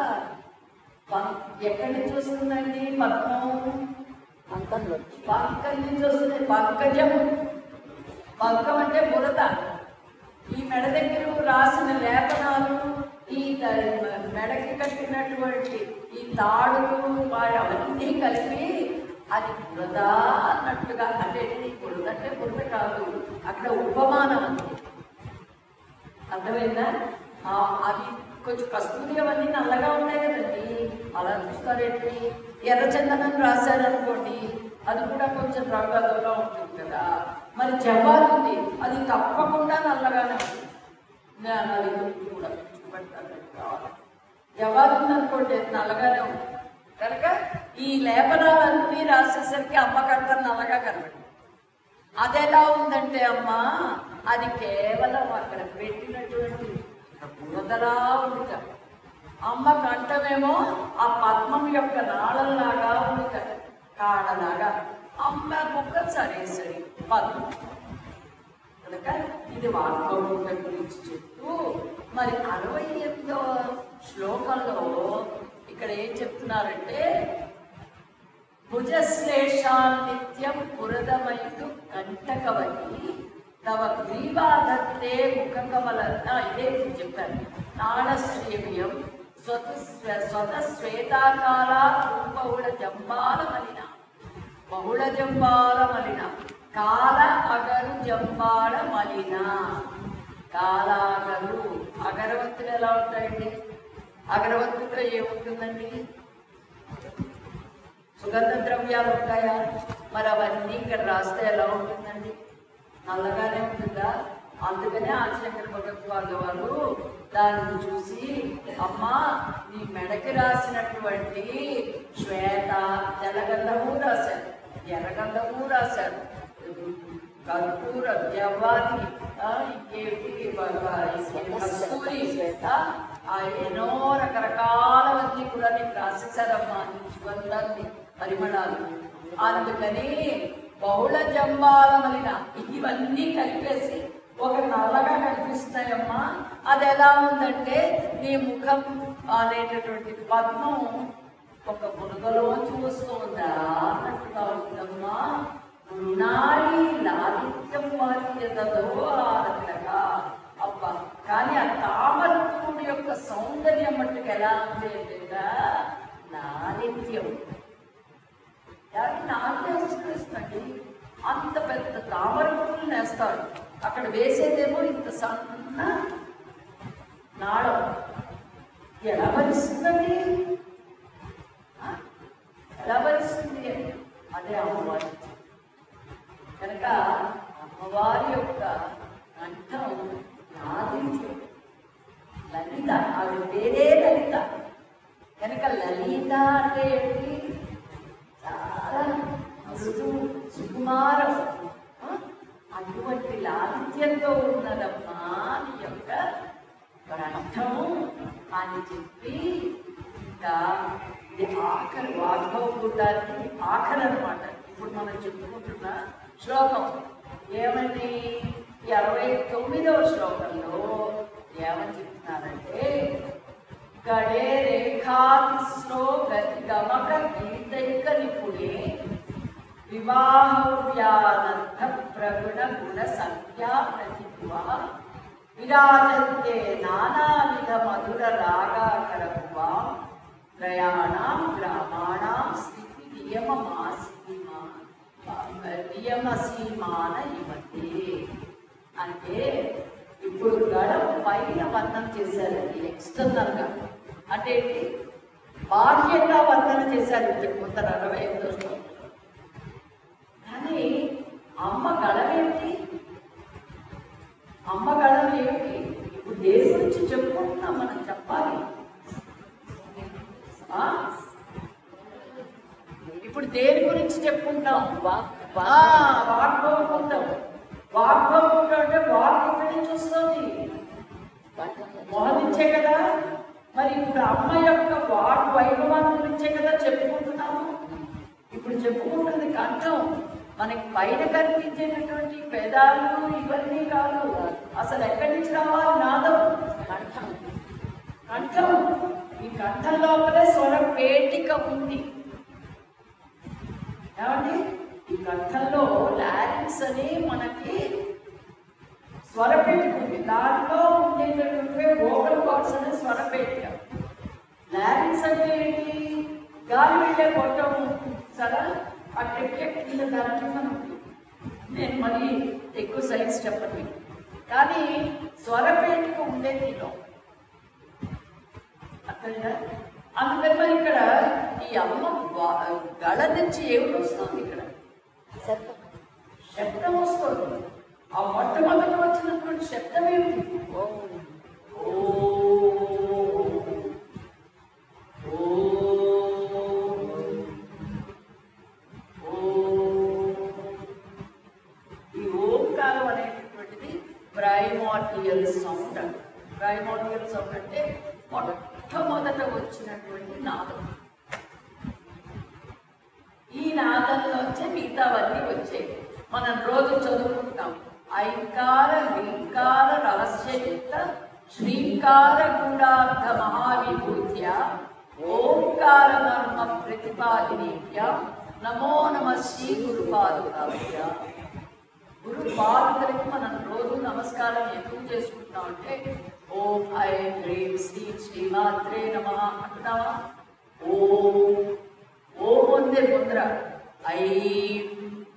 ఎక్కడి నుంచి వస్తుందండి పద్మం అంతంలో పంకం నుంచి వస్తుంది పంకజం పంకం అంటే బురద ఈ మెడ దగ్గర రాసిన లేఖనాలు ఈ ద- మెడకి కట్టినటువంటి ఈ తాడులు వాటి అవన్నీ కలిపి అది బురద అన్నట్టుగా అంటే ఈ బురద అంటే బురద కాదు అక్కడ ఉపమానం అంతే అర్థమైందా ఆ, అవి కొంచెం కస్తూరి అవన్నీ నల్లగా ఉన్నాయి కదండి అలా చూస్తారేంటి ఎర్రచందనం రాశారనుకోండి అది కూడా కొంచెం రంగుగా ఉంటుంది కదా మరి జవాబు ఉంది అది తప్పకుండా నల్లగానే ఉంటుంది నేను అది గుర్తు కూడా చూపెడతాను మీకు కావాలి జవాబు ఉందనుకోండి అది నల్లగానే ఉంటుంది కనుక ఈ లేపనాలన్నీ రాసేసరికి అమ్మకంతా నల్లగా కనబడింది అదెలా ఉందంటే అమ్మా అది కేవలం అక్కడ పెట్టినటువంటి బురదలా ఉందిట అమ్మ కంఠమేమో ఆ పద్మం యొక్క నాళంలాగా ఉందిట కాడలాగా అమ్మ ముక్క సరే సరే పద్మం కనుక ఇది వాగ్భౌతిక గురించి చెప్తూ మరి అరవై ఎనిమిదో శ్లోకంలో ఇక్కడ ఏం చెప్తున్నారంటే భుజశ్లేషాన్నిత్యం పురదమైతు కంటకవతి తవ గ్రీవాధత్తే ముఖకమల ఆ, ఇదే ఇప్పుడు చెప్పాను నాడశ్రేవ్యం స్వత స్వత శ్వేతాకాల బహుళ జంబాల మలిన బహుళ జంబాల మలిన కాల అగరు జంబాల మలిన కాలాగరు అగరవత్తులు ఎలా ఉంటాయండి అగరవత్తులో ఏముంటుందండి సుగంధ ద్రవ్యాలు ఉంటాయా మరి అవన్నీ ఇక్కడ రాస్తే ఎలా ఉంటుందండి నల్లగానే ఉంటుందా అందుకనే ఆదిశంకర భగవత్పాద వారు దాన్ని చూసి అమ్మా నీ మెడకి రాసినటువంటి శ్వేత తెల్లగంధము రాశారు ఎర్రగంధము రాశారు కర్పూర జవ్వాది ఆ, ఇంకేమిటి ఈ కస్తూరి శ్వేత ఆ ఎన్నో రకరకాలవన్నీ కూడా నీకు రాసేసారమ్మా నీ సుగంధాన్ని పరిమళాలు అందుకని బహుళ జంబాల మలిన ఇవన్నీ కలిపేసి ఒక నల్లగా కనిపిస్తాయమ్మా అది ఎలా ఉందంటే నీ ముఖం అనేటటువంటి పద్మం ఒక బురదలోంచి వస్తుందా అన్నట్టుగా ఉందమ్మా మృణాళి లాలిత్యం బాధ్యతలో ఆరగా అబ్బా కానీ ఆ తామరపుడి యొక్క సౌందర్యం మట్టుకు ఎలా ఉంది అంటే లాలిత్యం దాన్ని నాట్యం చూపిస్తుందండి అంత పెద్ద తామర పువ్వులు నేస్తారు అక్కడ వేసేదేమో ఇంత సన్న నాళం ఎలా భరిస్తుందండి ఆ? ఎలా భరిస్తుంది అదే అమ్మవారి కనుక అమ్మవారి యొక్క కంఠం నాదించు లలిత ఆవిడ పేరే లలిత కనుక లలిత అంటే ఏంటి చాలా మృదు సుకుమారం ఆ? అటువంటి లాలిత్యంతో ఉన్నదమ్మా నీ యొక్క గ్రంథము అని చెప్పి ఇంకా ఇది ఆఖరి వాగ్భవ గుడ్డానికి ఆఖరి అనమాట ఇప్పుడు మనం చెప్పుకుంటున్న శ్లోకం ఏమని ఈ అరవై తొమ్మిదవ శ్లోకంలో ఏమని చెప్తున్నారంటే గడే రేఖాతిస్లో గతి గమక గీతైక నిపుణే వివాహవ్యానంద ప్రగుణ గుణ సంఖ్యా ప్రతిభ విరాజంతే నానావిధ మధుర రాగాకరభువా త్రయాణం గ్రామాణం స్థితి నియమమాసీమా నియమసీమాన ఇవతే అంటే ఇప్పుడు గడం పైన వర్ణన చేశారండి ఎక్స్టర్నల్గా అంటే ఏంటి బాహ్యంగా వర్ణన చేశారు ఇంతకు ముందర అరవై ఎనిమిదో శ్లోకం. కానీ అమ్మ గడమేంటి అమ్మ గడవ ఏమిటి ఇప్పుడు దేని గురించి చెప్పుకుంటున్నాం మనం చెప్పాలి ఆ ఆ? ఇప్పుడు దేని గురించి చెప్పుకుంటాం వాక్ ఆ, వాగ్భవకుండం వాగ్భవకుండం అంటే వాక్ ఎక్కడి నుంచి వస్తుంది మొహం నుంచే కదా మరి ఇప్పుడు అమ్మ యొక్క వాక్ వైభవాన్ని గురించే కదా చెప్పుకుంటున్నాము ఇప్పుడు చెప్పుకుంటుంది కంఠం మనకి పైన కనిపించేటటువంటి పెదాలు ఇవన్నీ కాదు అసలు ఎక్కడి నుంచి రావాలి నాదం కంఠం కంఠం ఈ కంఠం లోపలే స్వర పేటిక ఉంది ఏమండి ఈ కంఠంలో లారింగ్స్ అని మనకి స్వరపేటిక ఉంది దాంట్లో ఉండేటటువంటి వోకల్ కార్డ్స్ అనే స్వరపేటిక లారింగ్స్ అంటే ఏంటి గాలి వెళ్ళే కొట్టం సరే ఆ టెక్నిక్ కింద దాని కింద ఉంది. నేను మళ్ళీ ఎక్కువ సైన్స్ చెప్పను కానీ స్వరపేటిక ఉండేది దీనిలో అర్థమైందా అందుకని మరి ఇక్కడ ఈ అమ్మ వా- గళ నుంచి ఏమిటి వస్తుంది ఇక్కడ శబ్దం శబ్దం వస్తుంది ఆ మొట్టమొదట వచ్చినటువంటి శబ్దం ఏమిటి ఓం ఓ ఈ ఓంకారం అనేటటువంటిది ప్రైమార్డియల్ సౌండ్ అంట ప్రైమార్డియల్ సౌండ్ అంటే మొట్టమొదట వచ్చినటువంటి నాదం ఈ నాదంలోంచే మిగతావన్నీ వచ్చాయి మనం రోజు చదువుకుంటాం ఐంకార హింకార రహస్యయుక్త శ్రీంకార గుడార్థ మహావిభూత్య ఓంకార మర్మ ప్రతిపాదినీయ నమో నమ శ్రీ గురుపాదుకాభ్య గురు పాదుకలకి మనం రోజు నమస్కారం ఎందుకు చేసుకుంటాం అంటే ఓం ఐం హ్రీం శ్రీం శ్రీమాత్రే నమ అంటావా ఓం ఓం ఉంది ముందర ఐం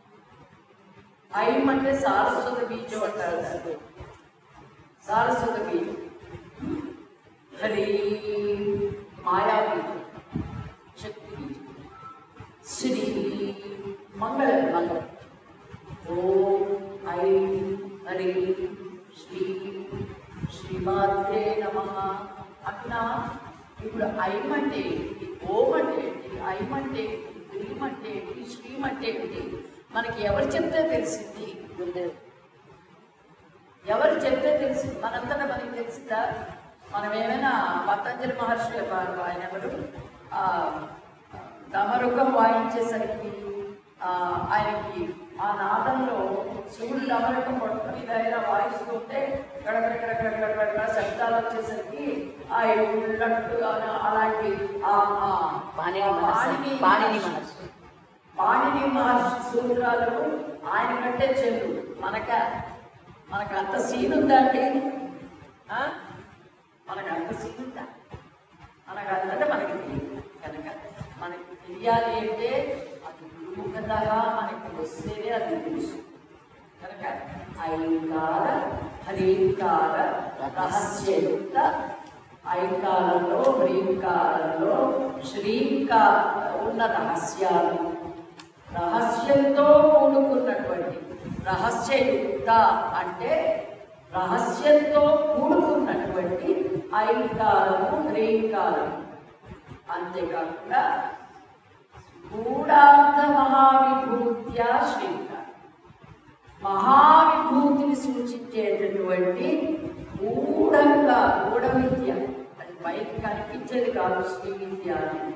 ఐం అంటే సారస్వత బీజం అంటారు దాన్ని. సారస్వత బీజం హరి మాయా బీజం శక్తి బీజం శ్రీ మంగళ మంగళం ఓం ఐం హరి శ్రీ శ్రీమాత్రే నమ అట్లా ఇప్పుడు ఐం అంటే ఏంటి ఓం అంటే ఏంటి ఐం అంటే ఏంటి హ్రీం అంటే ఏంటి శ్రీం అంటే ఏంటి మనకి ఎవరు చెప్తే తెలిసింది గురుదేవ్ ఎవరు చెప్తే తెలిసింది మనంతటా మనకి తెలిసిందా మనం ఏమైనా పతంజలి మహర్షి వారు ఆయన ఎవరు ఆ, డమరుకం వాయించేసరికి ఆ, ఆయనకి ఆ నాదంలో శివుడు డమరుకం పట్టుకుని ఇలా వాయిస్తుంటే గడగడగడగడగడ శబ్దాలు వచ్చేసరికి ఆ ఉన్నట్టు అలాంటి ఆ ఆ పాణిని ఆ మనస్సు పాణిని మనస్సు పాణిని మహర్షి సూత్రాలు ఆయన కంటే చెల్లు మనక మనకు అంత సీన్ ఉందా అండి ఆ? మనకు అంత సీన్ ఉందా మనకు అందంటే మనకి తెలియదు కనుక మనకి తెలియాలి అంటే అది గురుముఖంగా మనకి వస్తేనే అది తెలుసు కనుక ఐంకార హరీంకార రహస్యయుక్త ఐంకారంలో హ్రీంకారంలో శ్రీంకార ఉన్న రహస్యాలు రహస్యంతో కూడుకున్నటువంటి రహస్యయుక్త అంటే రహస్యంతో కూడుకున్నటువంటి ఐంకారము హ్రీంకారము అంతేకాకుండా గూఢార్థ మహావిభూత్య శ్రీంకారం మహావిభూతిని సూచించేటటువంటి గూఢంగా గూఢ విద్య అది బయట కనిపించేది కాదు శ్రీ విద్య అనేది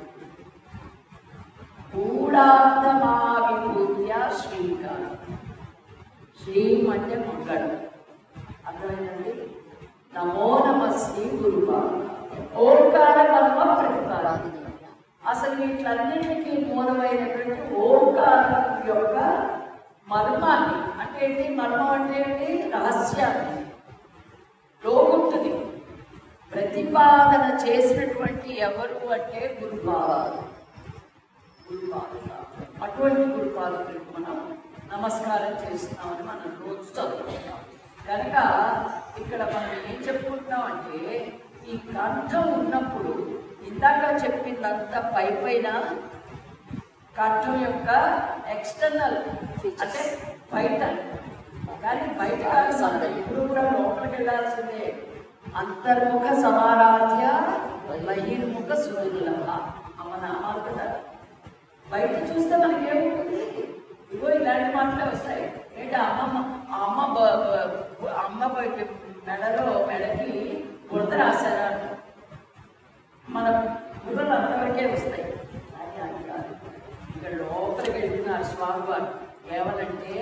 గూఢార్థ మహావిభూత్య శ్రీంకారం శ్రీం అంటే మంగళం అర్థమైందండి నమో నమ శ్రీ గురువా ఓంకార కర్మ ప్రతిపాదన అసలు వీటిలన్నింటికి మూలమైనటువంటి ఓంకారం యొక్క మర్మాన్ని అంటే ఏంటి మర్మం అంటే ఏంటి రహస్యాన్ని లోగుంటుంది ప్రతిపాదన చేసినటువంటి ఎవరు అంటే గురుపాదాలు గురుపాదుక అటువంటి గురుపాదులకు మనం నమస్కారం చేస్తున్నామని మనం రోజు చదువుకుంటాం కనుక ఇక్కడ మనం ఏం చెప్పుకుంటున్నాం అంటే ఈ కంఠం ఉన్నప్పుడు ఇందాక చెప్పిందంతా పై పైన కంఠం యొక్క ఎక్స్టర్నల్ అంటే బయట కానీ బయట కాదు మనం ఎప్పుడు కూడా లోపలికి వెళ్ళాల్సిందే అంతర్ముఖ సమారాధ్య బహిర్ముఖ సుదుర్లభ అమ్మ నామాలు కదా బయట చూస్తే మనకి ఏముంటుంది ఇగో ఇలాంటి మాటలే వస్తాయి ఏంటి అమ్మమ్మ ఆ అమ్మ బ- బ- అమ్మ బ- మెడలో మెడకి బురద రాశారా మన బుర్రలు అంతవరకే వస్తాయి అది అది కాదు ఇక్కడ లోపలికి వెళ్తున్నారు స్వామి వారు ఏమనంటే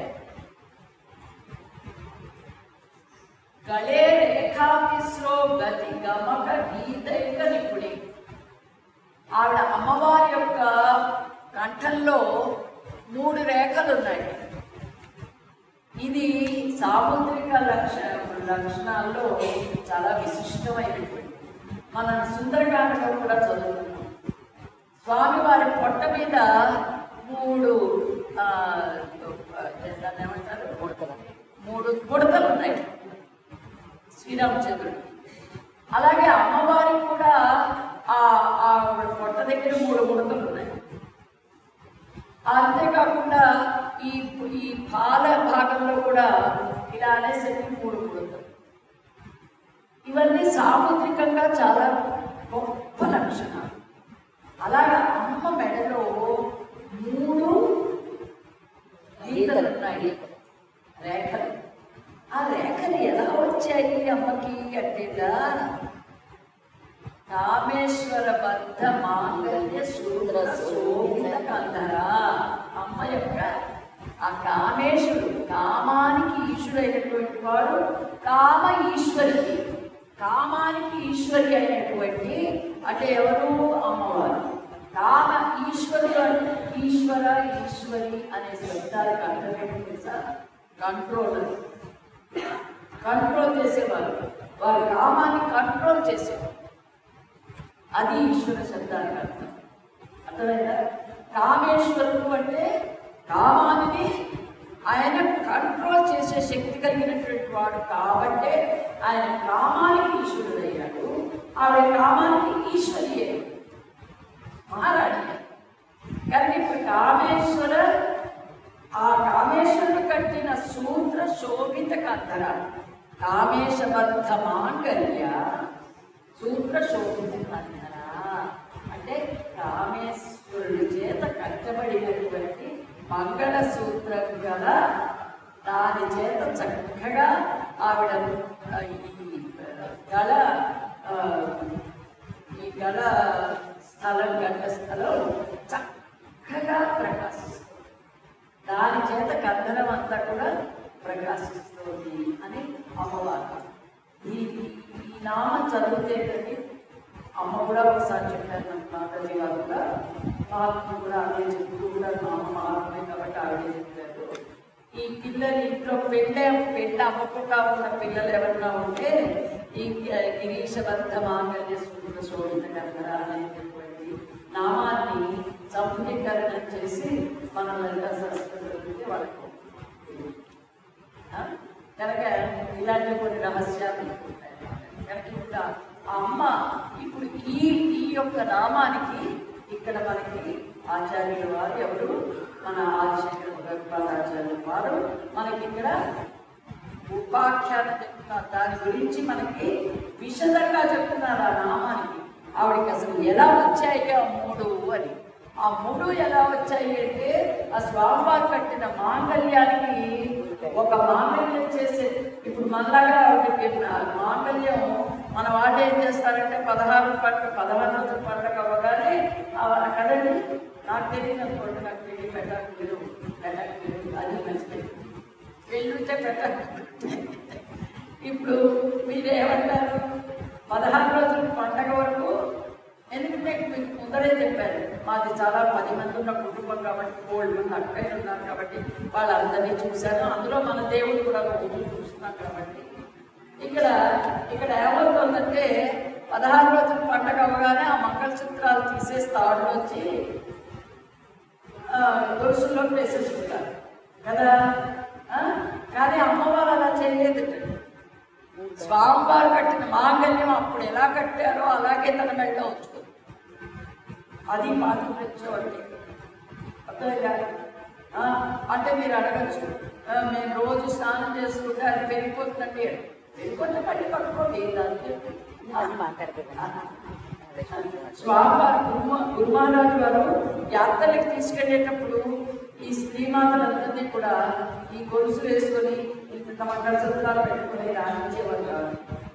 గళే రేఖాతిస్రో గతి గమక గీతైక నిపుణి ఆవిడ అమ్మవారి యొక్క కంఠంలో మూడు రేఖలు ఉన్నాయి ఇది సాముద్రిక లక్ష లక్షణాల్లో చాలా విశిష్టమైనటువంటి మనం సుందరకాండలో కూడా చదువుతున్నాం స్వామివారి పొట్ట మీద మూడు ఆ, దాన్ని ఏమంటారు ఉడకదా మూడు బుడతలు ఉన్నాయి శ్రీరామచంద్రుడు అలాగే అమ్మవారికి కూడా ఆ ఆ పొట్ట దగ్గర మూడు ముడతలు ఉన్నాయి అంతేకాకుండా ఈ ఈ పాల భాగంలో కూడా ఇలా అనేసరికి మూడు ముడతలు ఇవన్నీ సాముద్రికంగా చాలా గొప్ప లక్షణాలు అలాగా అమ్మ మెడలో మూడు గీతలు ఉన్నాయి రేఖలు ఆ రేఖలు ఎలా వచ్చాయి అమ్మకి అంటేగా కామేశ్వర బద్ధ మాంగళ్య సూత్ర శోభిత కంధరా అమ్మ యొక్క ఆ కామేశ్వరుడు కామానికి ఈశ్వరుడైనటువంటి వాడు కామ ఈశ్వరికి కామానికి ఈశ్వరి అయినటువంటి అంటే ఎవరు అమ్మవారు కామ ఈశ్వరుడు అంటే ఈశ్వర ఈశ్వరి అనే శబ్దాలకు అర్థం ఏంటి తెలుసా కంట్రోలర్ కంట్రోల్ చేసేవారు వారి కామాన్ని కంట్రోల్ చేసేవారు అది ఈశ్వర శబ్దానికి అర్థం అర్థమైందా కామేశ్వరుడు అంటే కామాన్ని ఆయన కంట్రోల్ చేసే శక్తి కలిగినటువంటి వాడు కాబట్టే ఆయన కామానికి ఈశ్వరుడు అయ్యాడు ఆవిడ కామానికి ఈశ్వరి అయ్యాడు మహారాణి కనుక ఇప్పుడు కామేశ్వర ఆ కామేశ్వరుడు కట్టిన సూత్ర శోభిత కందర కామేశబద్ధ మాంగళ్య సూత్ర శోభిత కందర అంటే కామేశ్వరుడి చేత కట్టబడినటువంటి మంగళ సూత్రం గల దాని చేత చక్కగా ఆవిడ ఆ, ఈ గల ఆ, ఈ గల స్థలం గడ్డ స్థలం చక్కగా ప్రకాశిస్తుంది దాని చేత కందరం అంతా కూడా ప్రకాశిస్తుంది అని అమ్మవారు ఈ ఈ నామం చదివితేటండి అమ్మ కూడా ఒకసారి చెప్పారు నాకు మాతాజీ గారు కూడా మహాత్ముడు కూడా అదే చెప్తూ కూడా మా అమ్మ మహాత్మే కాబట్టి ఆవిడే చెప్పారు ఈ పిల్లలు ఇంట్లో పెళ్ళే పెళ్ళి అవ్వకుండా ఉన్న పిల్లలు ఎవరన్నా ఉంటే ఈ గిరీశబద్ధ మాంగళ్య సూర్య శోభిత కర్మర అనేటటువంటి నామాన్ని సంపుటీకరణ చేసి మన లలిత సరస్వతి వాళ్ళకు ఆ? కనుక ఇలాంటి కొన్ని రహస్యాలు ఉంటాయి. కనుక ఇప్పుడు ఆ అమ్మ ఇప్పుడు ఈ ఈ యొక్క నామానికి ఇక్కడ మనకి ఆచార్యుల వారు ఎవరు మన ఆదిశంకర భగవత్పాదాచార్యుల వారు మనకి ఇక్కడ ఉపాఖ్యానం చెప్తున్నారు దాని గురించి మనకి విశదంగా చెప్తున్నారు ఆ నామానికి ఆవిడకి అసలు ఎలా వచ్చాయి ఆ మూడు అని ఆ మూడు ఎలా వచ్చాయి అంటే ఆ స్వామివారు కట్టిన మాంగళ్యానికి ఒక మాంగళ్యం చేసే ఇప్పుడు మనలాగా ఆవిడకి ఆ మాంగళ్యం మన వాళ్ళు ఏం చేస్తారంటే పదహారు పంట పదహారు రోజుల పండుగ అవ్వగానే ఆ- కదండి నాకు తెలియదు అనుకోండి నాకు తెలియ పెట్టాలి పెట్టాలి అది మంచిది వెళ్ళుంటే పెట్టాలి ఇప్పుడు మీరేమంటారు పదహారు రోజుల పండగ వరకు ఎందుకంటే మీకు ముందరే చెప్పారు మాది చాలా పది మంది ఉన్న కుటుంబం కాబట్టి కోల్డ్ మంది అక్కడే ఉన్నారు కాబట్టి వాళ్ళందరినీ చూశాను అందులో మన దేవుడు కూడా రోజు చూస్తున్నాం కాబట్టి ఇక్కడ ఇక్కడ ఏమవుతుందంటే పదహారు రోజుల పండగ అవగానే ఆ మంగళసూత్రాలు తీసేసి తాడులోంచి ఆ, గొలుసుల్లోకి వేసేసుకుంటారు కదా ఆ? కానీ అమ్మవారు అలా చేయలేదు స్వామివారు కట్టిన మాంగళ్యం అప్పుడు ఎలా కట్టారో అలాగే తన మెళ్ళ ఉంచుకుంది అది మాతృత్వం అంటే అర్థమైందా? ఆ అంటే మీరు అడగచ్చు ఆ, మేము రోజు స్నానం చేసుకుంటే అది పెరిగిపోతుందండి కొంచెం పట్టి కట్టుకోండి దాంట్లో అని మాట్లాడుతున్నాను స్వామివారు గురుమా గురుమహారాజు గారు యాత్రలకు తీసుకెళ్ళేటప్పుడు ఈ స్త్రీమాతలందరినీ కూడా ఈ గొలుసు వేసుకొని ఇంత మంగళసూత్రాలు పెట్టుకుని రాణించేవారు కాదు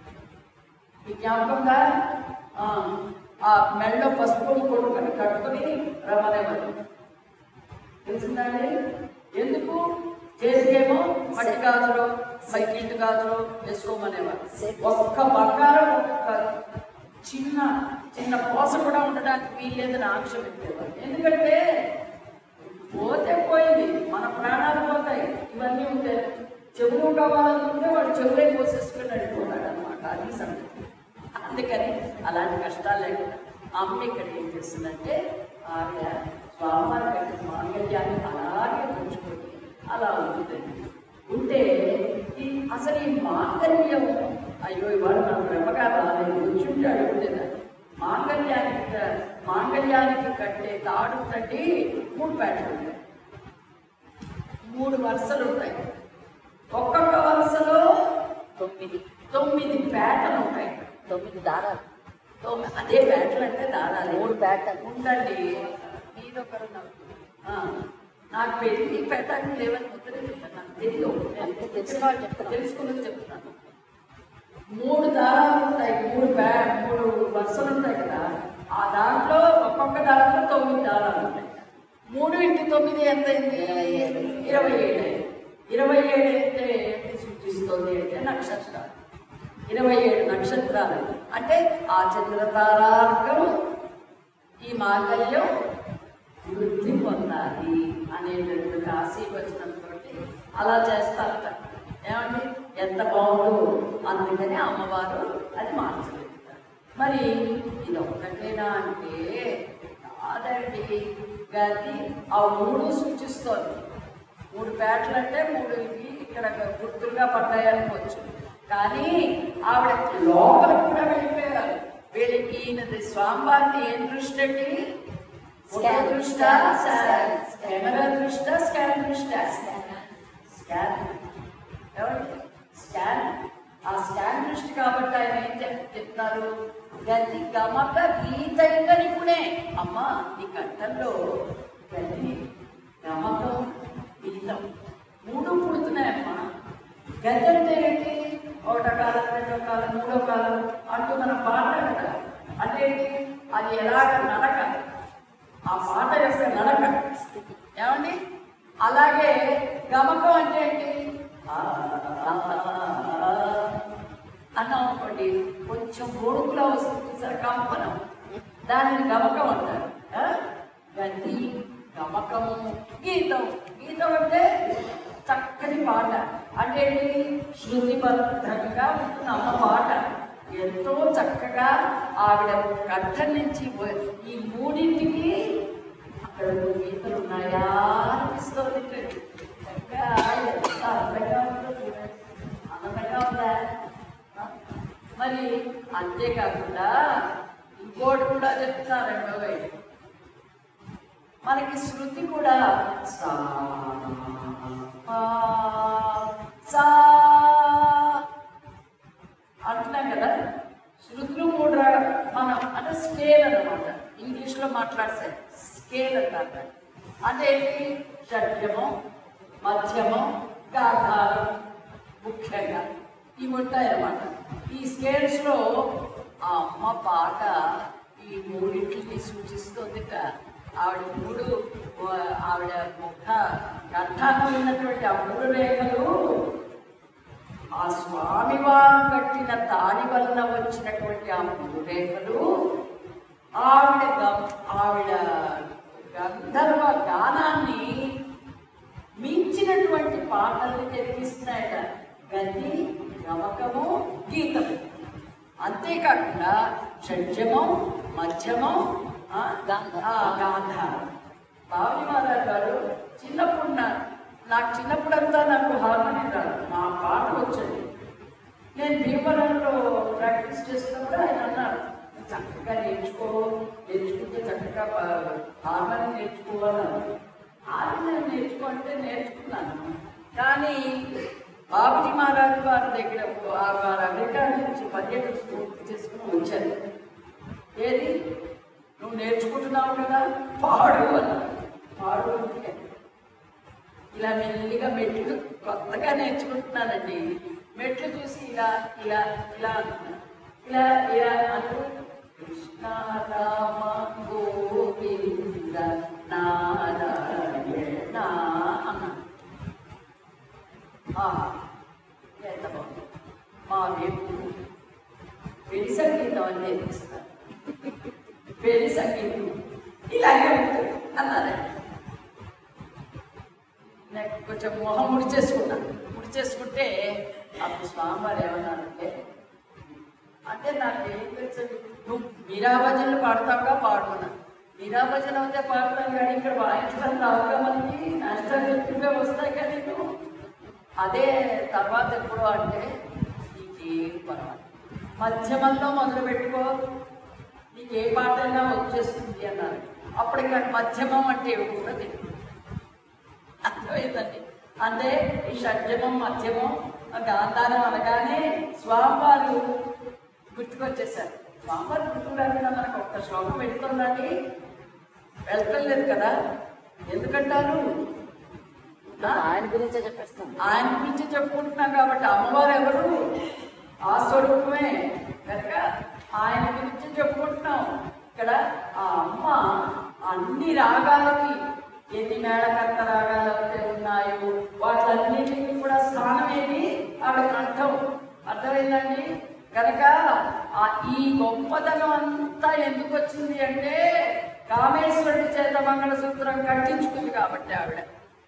ఈ జ్ఞాపకంగా ఆ, ఆ మెడలో పసుపు కొడుకొని కట్టుకొని రమ్మనేవారు తెలిసిందండి ఎందుకు చేతికేమో మట్టి గాజులు మైకింటి గాజులు వేసుకోమనేవారు ఒక్క బంగారం ఒక్క చిన్న చిన్న పోస కూడా ఉండడానికి వీల్లేదని ఆంక్ష పెట్టేవారు ఎందుకంటే పోతే పోయింది మన ప్రాణాలు పోతాయి ఇవన్నీ ఉంటే చెవులు కావాలనుకుంటే వాడు చెవులే పోసేసుకుని వెళ్ళిపోతాడు అనమాట అది సంగతి అందుకని అలాంటి కష్టాలు లేకుండా అమ్మ ఇక్కడ ఏం చేస్తుందంటే ఆవిడ స్వామివారి యొక్క మాంగళ్యాన్ని అలాగే ఉంచుకొని అలా ఉంటుందండి ఉంటే ఈ అసలు ఈ మాంగళ్యం అయ్యో ఇవాళ నాకు బ్రహ్మగా రాలేదు వచ్చుంటే అడుగుతుందని మాంగళ్యానికి క- మాంగళ్యానికి కట్టే తాడు కట్టి మూడు పేటలు ఉంటాయి మూడు వరుసలు ఉంటాయి ఒక్కొక్క వరుసలో తొమ్మిది తొమ్మిది పేటలు ఉంటాయి తొమ్మిది దారాలు తొమ్మిది అదే పేటలు అంటే దారాలు మూడు పేటలు ఉండండి మీదొకరు నాకు ఆ, నాకు పెళ్లి పెట్టాలని లేవని ముద్దరే చెప్తాను నాకు తెలియదు అంతే తెలిసిన వాళ్ళు చెప్తున్నారు. తెలుసుకున్నది చెప్తున్నాను మూడు దారాలు ఉంటాయి మూడు బ్యా మూడు వరుసలు ఉంటాయి కదా ఆ దాంట్లో ఒక్కొక్క దాంట్లో తొమ్మిది దారాలు ఉంటాయి మూడు ఇంటి తొమ్మిది ఎంత అయింది ఇరవై ఏడు అయింది. ఇరవై ఏడు అయితే ఏంటి సూచిస్తుంది అంటే నక్షత్రాలు ఇరవై ఏడు నక్షత్రాలు అంటే ఆ చంద్ర తారార్కం ఈ మాంగళ్యం వృద్ధి పొందాలి అనేటటువంటి ఆశీర్వచనంతో అలా చేస్తారట ఏమండి ఎంత బాగుందో అందుకని అమ్మవారు అది మార్చగలుగుతారు మరి ఇది ఒక్కటేనా అంటే కాదండి గది ఆ మూడు సూచిస్తోంది మూడు పేటలు అంటే మూడు ఇవి ఇక్కడ గుర్తులుగా పడ్డాయి అనుకోవచ్చు కానీ ఆవిడ లోపల కూడా వెళ్ళిపోయారు వీళ్ళకి ఈయనది స్వామివారిని ఏం దృష్టి అండి స్కాన్ దృష్ట కెమెరా దృష్ట స్కాన్ దృష్ట స్కాన్ ఏమండి స్కాన్ ఆ స్కాన్ దృష్టి కాబట్టి ఆయన ఏం చెప్ చెప్తున్నారు గది గమక గీతైక నిపుణే అమ్మా నీ కంఠంలో గది గమకం గీతం మూడు పుడుతున్నాయమ్మా గది అంటే ఏంటి ఒకటో కాలం రెండో కాలం మూడో కాలం అంటూ మనం పాడతాం కదా అంటే ఏంటి అది ఎలాగ నడక ఆ పాట యొక్క నడక ఏమండి అలాగే గమకం అంటే ఏంటి ఆ, అన్నాం అనుకోండి కొంచెం గొడుగులా వస్తుంది సార్ కంపనం దానిని గమకం అంటారు ఆ? గతి గమకము గీతం గీతం అంటే చక్కని పాట అంటే ఏంటి శృతిబద్ధంగా ఉంటుంది అమ్మ పాట ఎంతో చక్కగా ఆవిడ కంఠం నుంచి వ- ఈ మూడింటికి అక్కడ ఒక గీతలు ఉన్నాయా అనిపిస్తుంది చక్కగా ఎంత అందంగా ఉందో చూడండి అందంగా ఉందా ఆ? మరి అంతేకాకుండా ఇంకోటి కూడా చెప్తున్నారండి ఓయ్. మనకి శృతి కూడా సా ఆ, సా అంటున్నాం కదా శృతులు మూడు రా- మనం అంటే స్కేల్ అనమాట ఇంగ్లీష్లో మాట్లాడితే స్కేల్ అంటారు అంటే ఏంటి షడ్యము మధ్యమం గాఢాలు ముఖ్యంగా ఇవి ఉంటాయి అన్నమాట ఈ స్కేల్స్లో ఆ అమ్మ పాట ఈ మూడింటిని సూచిస్తుందిట ఆవిడ మూడు ఆ, ఆవిడ ముఖ కంఠాన ఉన్నటువంటి ఆ మూడు రేఖలు ఆ స్వామివారు కట్టిన తాడి వలన వచ్చినటువంటి ఆ మూడు రేఖలు ఆవిడ గం- ఆవిడ గంధర్వ గానాన్ని మించినటువంటి పాటల్ని తెప్పిస్తున్నాయట గతి గమకము గీతము అంతేకాకుండా షడ్జమం మధ్యమం ఆ, గాంధారం. ఆ, గాంధారం బావని మహారాజ్ గారు చిన్నప్పుడు నా నాకు చిన్నప్పుడంతా నాకు హార్మోనియం రాదు నా పాట వచ్చండి నేను భీమవరంలో ప్రాక్టీస్ చేస్తున్నప్పుడు ఆయన అన్నారు చక్కగా నేర్చుకో నేర్చుకుంటే చక్కగా ప- హార్మోనియం నేర్చుకోవాలని హార్మోనియం నేర్చుకుంటే నేర్చుకున్నాను కానీ బాబుజీ మహారాజు వారి దగ్గర ఆ వారు అమెరికా నుంచి పర్యటన పూర్తి చేసుకుని వచ్చారు ఏది నువ్వు నేర్చుకుంటున్నావు కదా పాడు అన్నారు పాడు అంటే ఇలా మెల్లిగా మెట్లు కొత్తగా నేర్చుకుంటున్నానండి మెట్లు చూసి ఇలా ఇలా ఇలా అంటున్నాను. ఇలా ఇలా అంటూ కృష్ణ రామ గోవింద నారాయణ అన్నాను ఆ, ఎంత బాగుంది మా వైపు పెళ్లి సంగీతం అని నేర్పిస్తారు పెళ్లి సంగీతం ఇలాగే ఉంటుంది అన్నారండి నాకు కొంచెం మొహం ముడిచేసుకున్నాను ముడిచేసుకుంటే అప్పుడు స్వామివారు ఏమన్నారంటే అంటే నాకు ఏం తెలుసు నువ్వు మీరా భజనలు పాడతావుగా పాడుకున్నా మీరా భజన అయితే పాడతాను కానీ ఇక్కడ వాయించడం రావుగా మనకి నేషనల్ ఎక్కువగా వస్తాయి కానీ నువ్వు అదే తర్వాత ఎప్పుడు అంటే నీకేం పర్వాలేదు మధ్యమంలో మొదలు పెట్టుకో నీకు ఏ పాట అయినా వచ్చేస్తుంది అన్నారు అప్పటికి నాకు మధ్యమం అంటే ఏమిటో కూడా తెలియదు అర్థమైందండి అంటే ఈ షడ్జమం మధ్యమం ఆ గాంధారం అనగానే స్వామివారు గుర్తుకొచ్చేసారు స్వామివారు గుర్తు రాకుండా మనకు ఒక్క శ్లోకం పెడుతుందండి వెళ్తలేదు కదా ఎందుకంటారు ఆ? ఆయన గురించే చెప్పేస్తాను ఆయన గురించి చెప్పుకుంటున్నాం కాబట్టి అమ్మవారు ఎవరు ఆ స్వరూపమే కనుక ఆయన గురించి చెప్పుకుంటున్నాం ఇక్కడ ఆ అమ్మ అన్ని రాగాలకి ఎన్ని మేళకర్త రాగాలు అయితే ఉన్నాయో వాటన్నిటికీ కూడా స్థానం ఏది ఆవిడ కంఠం అర్థమైందండి కనుక ఆ ఈ గొప్పతనం అంతా ఎందుకు వచ్చింది అంటే కామేశ్వరుడి చేత మంగళసూత్రం కట్టించుకుంది కాబట్టి ఆవిడ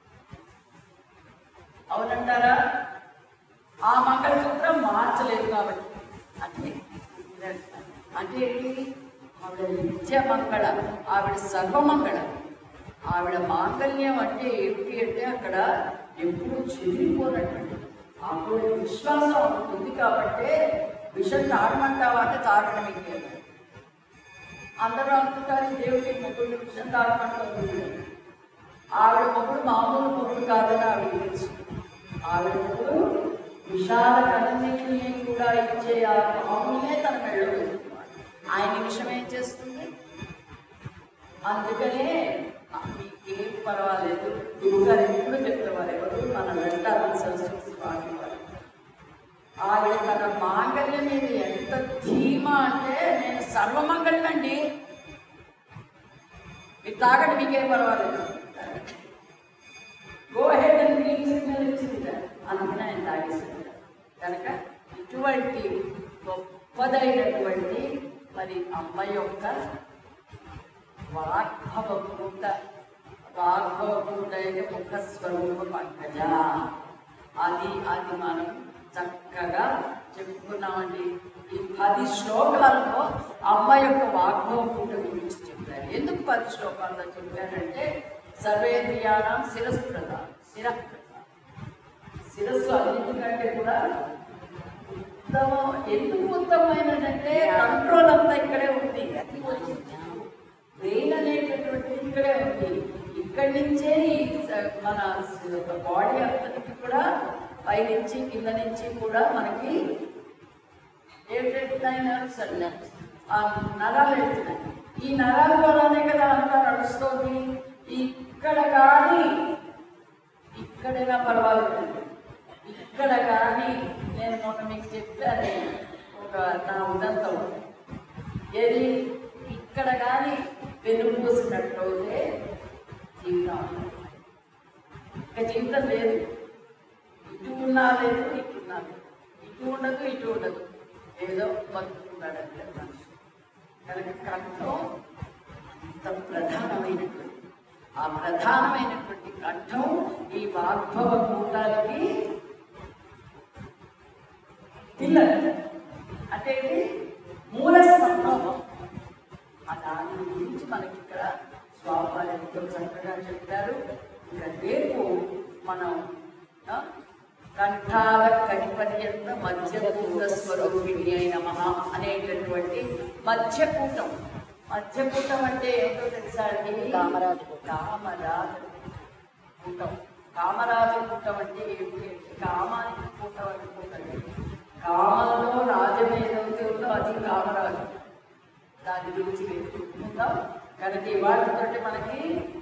అవునంటారా ఆ మంగళసూత్రం మార్చలేదు కాబట్టి అంటే అంటే ఏంటి ఆవిడ నిత్య మంగళ ఆవిడ సర్వమంగళ ఆవిడ మాంగళ్యం అంటే ఏమిటి అంటే అక్కడ ఎప్పుడు చెదిరిపోనటువంటి ఆవిడ విశ్వాసం ఆవిడకు ఉంది కాబట్టి విషం తాడమంటావా అంటే తాగడం ఇంకేం అందరూ అనుకుంటారు ఈ దేవుడి ముగ్గురు విషం తాగమంటుంది ఆవిడ మొగుడు మామూలు మొగుడు కాదని ఆవిడ తెలుసు ఆవిడ మొగుడు విశాల కన్నిటిని కూడా ఇచ్చే ఆ మామూలే తన మెళ్ళ వేసుకున్నాడు ఆయన విషయం ఏం చేస్తుంది అందుకనే ఆ, మీకేం పర్వాలేదు గురుగారు ఎప్పుడు చెప్పేవారు ఎవరు మన వెంటాలి సరస్వతి స్వామి వారు ఆవిడ తన మాంగళ్యం మీద ఎంత ధీమ అంటే నేను సర్వమంగళండి మీరు తాగండి మీకేం పర్వాలేదు గో హెడ్ అని గ్రీన్ సిగ్నల్ ఇచ్చింది అందుకని ఆయన తాగేసింది కనుక ఇటువంటి గొప్పదైనటువంటి మరి అమ్మ యొక్క వాగ్భవభూత వాగ్భవభూతైన ముఖ స్వరూప పంకజ అది అది మనం చక్కగా చెప్పుకున్నామండి ఈ పది శ్లోకాల్లో అమ్మ యొక్క వాగ్భవభూత గురించి చెప్పారు ఎందుకు పది శ్లోకాల్లో చెప్పారంటే సర్వేంద్రియాణం శిరస్సు ప్రధానం శిర శిరస్సు అన్నిటికంటే కూడా ఉత్తమం ఎందుకు ఉత్తమమైనదంటే కంట్రోల్ అంతా ఇక్కడే ఉంది అది వచ్చింది బ్రెయిన్ అనేటటువంటి ఇక్కడే ఉంది ఇక్కడి నుంచే ఈ స- మన బాడీ అంతటికి కూడా పైనుంచి కింద నుంచి కూడా మనకి ఏం వెళ్తున్నాయి నర్వ్స్ ఆ నరాలు వెళ్తున్నాయి ఈ నరాల ద్వారానే కదా అంతా నడుస్తుంది ఇక్కడ కానీ ఇక్కడైనా పర్వాలేదు ఇక్కడ కానీ నేను మొన్న మీకు చెప్పాను ఒక నా ఉదంతం ఏది ఇక్కడ కానీ వెనుమూసినట్లయితే జీవితం ఇక జీవితం లేదు ఇటు ఉన్నా లేదు ఇటు ఉన్నా లేదు ఇటు ఉండదు ఇటు ఉండదు ఏదో బతుకున్నాడు అంటే మనిషి కనుక కంఠం అంత ప్రధానమైనటువంటి ఆ ప్రధానమైనటువంటి కంఠం ఈ వాగ్భవ కూటానికి పిల్లలు అంటే ఇది మూల స్తంభం ఆ దాని గురించి మనకి ఇక్కడ స్వామివారు ఎంతో చక్కగా చెప్పారు ఇక రేపు మనం ఆ, కంఠాల కనిపర్యంత మధ్యకూట స్వరూపిణి అయిన మహా అనేటటువంటి మధ్యకూటం మధ్యకూటం అంటే ఏంటో తెలుసా అండి కామరాజు కూటం. కామరాజు కూటం కామరాజు పుట్టం అంటే ఏమిటి అంటే కామానికి పుట్ట అనుకోకండి కామంలో రాజమేదైతే ఉందో అది కామరాజు దాని గురించి వెతుకుందాం కనుక ఇవాళతోటి మనకి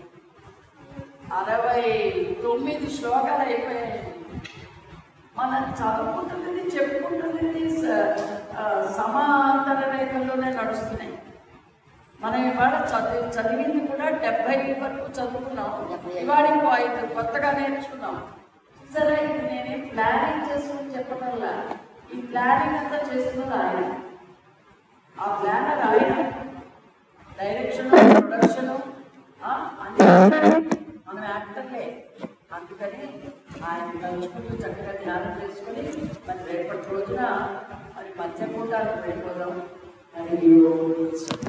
అరవై తొమ్మిది శ్లోకాలు అయిపోయాయి మనం చదువుకుంటున్నది చెప్పుకుంటున్నది స- ఆ, సమాంతర రేఖల్లోనే నడుస్తున్నాయి మనం ఇవాళ చదివి చదివింది కూడా డెబ్బై వరకు చదువుకున్నాం ఇవాళ ఇంకో ఐదు కొత్తగా నేర్చుకున్నాం సరే ఇది నేనేం ప్లానింగ్ చేసుకుని చెప్పడంలా ఈ ప్లానింగ్ అంతా చేస్తున్నది ఆయన ఆ ప్లానర్ ఆయన డైరెక్షన్ ప్రొడక్షన్ అన్ని మనం యాక్టర్లే అందుకని ఆయన తలుచుకుంటూ చక్కగా ధ్యానం చేసుకుని మరి రేపటి రోజున మరి మధ్య కూటాలకు వెళ్ళిపోదాం మరి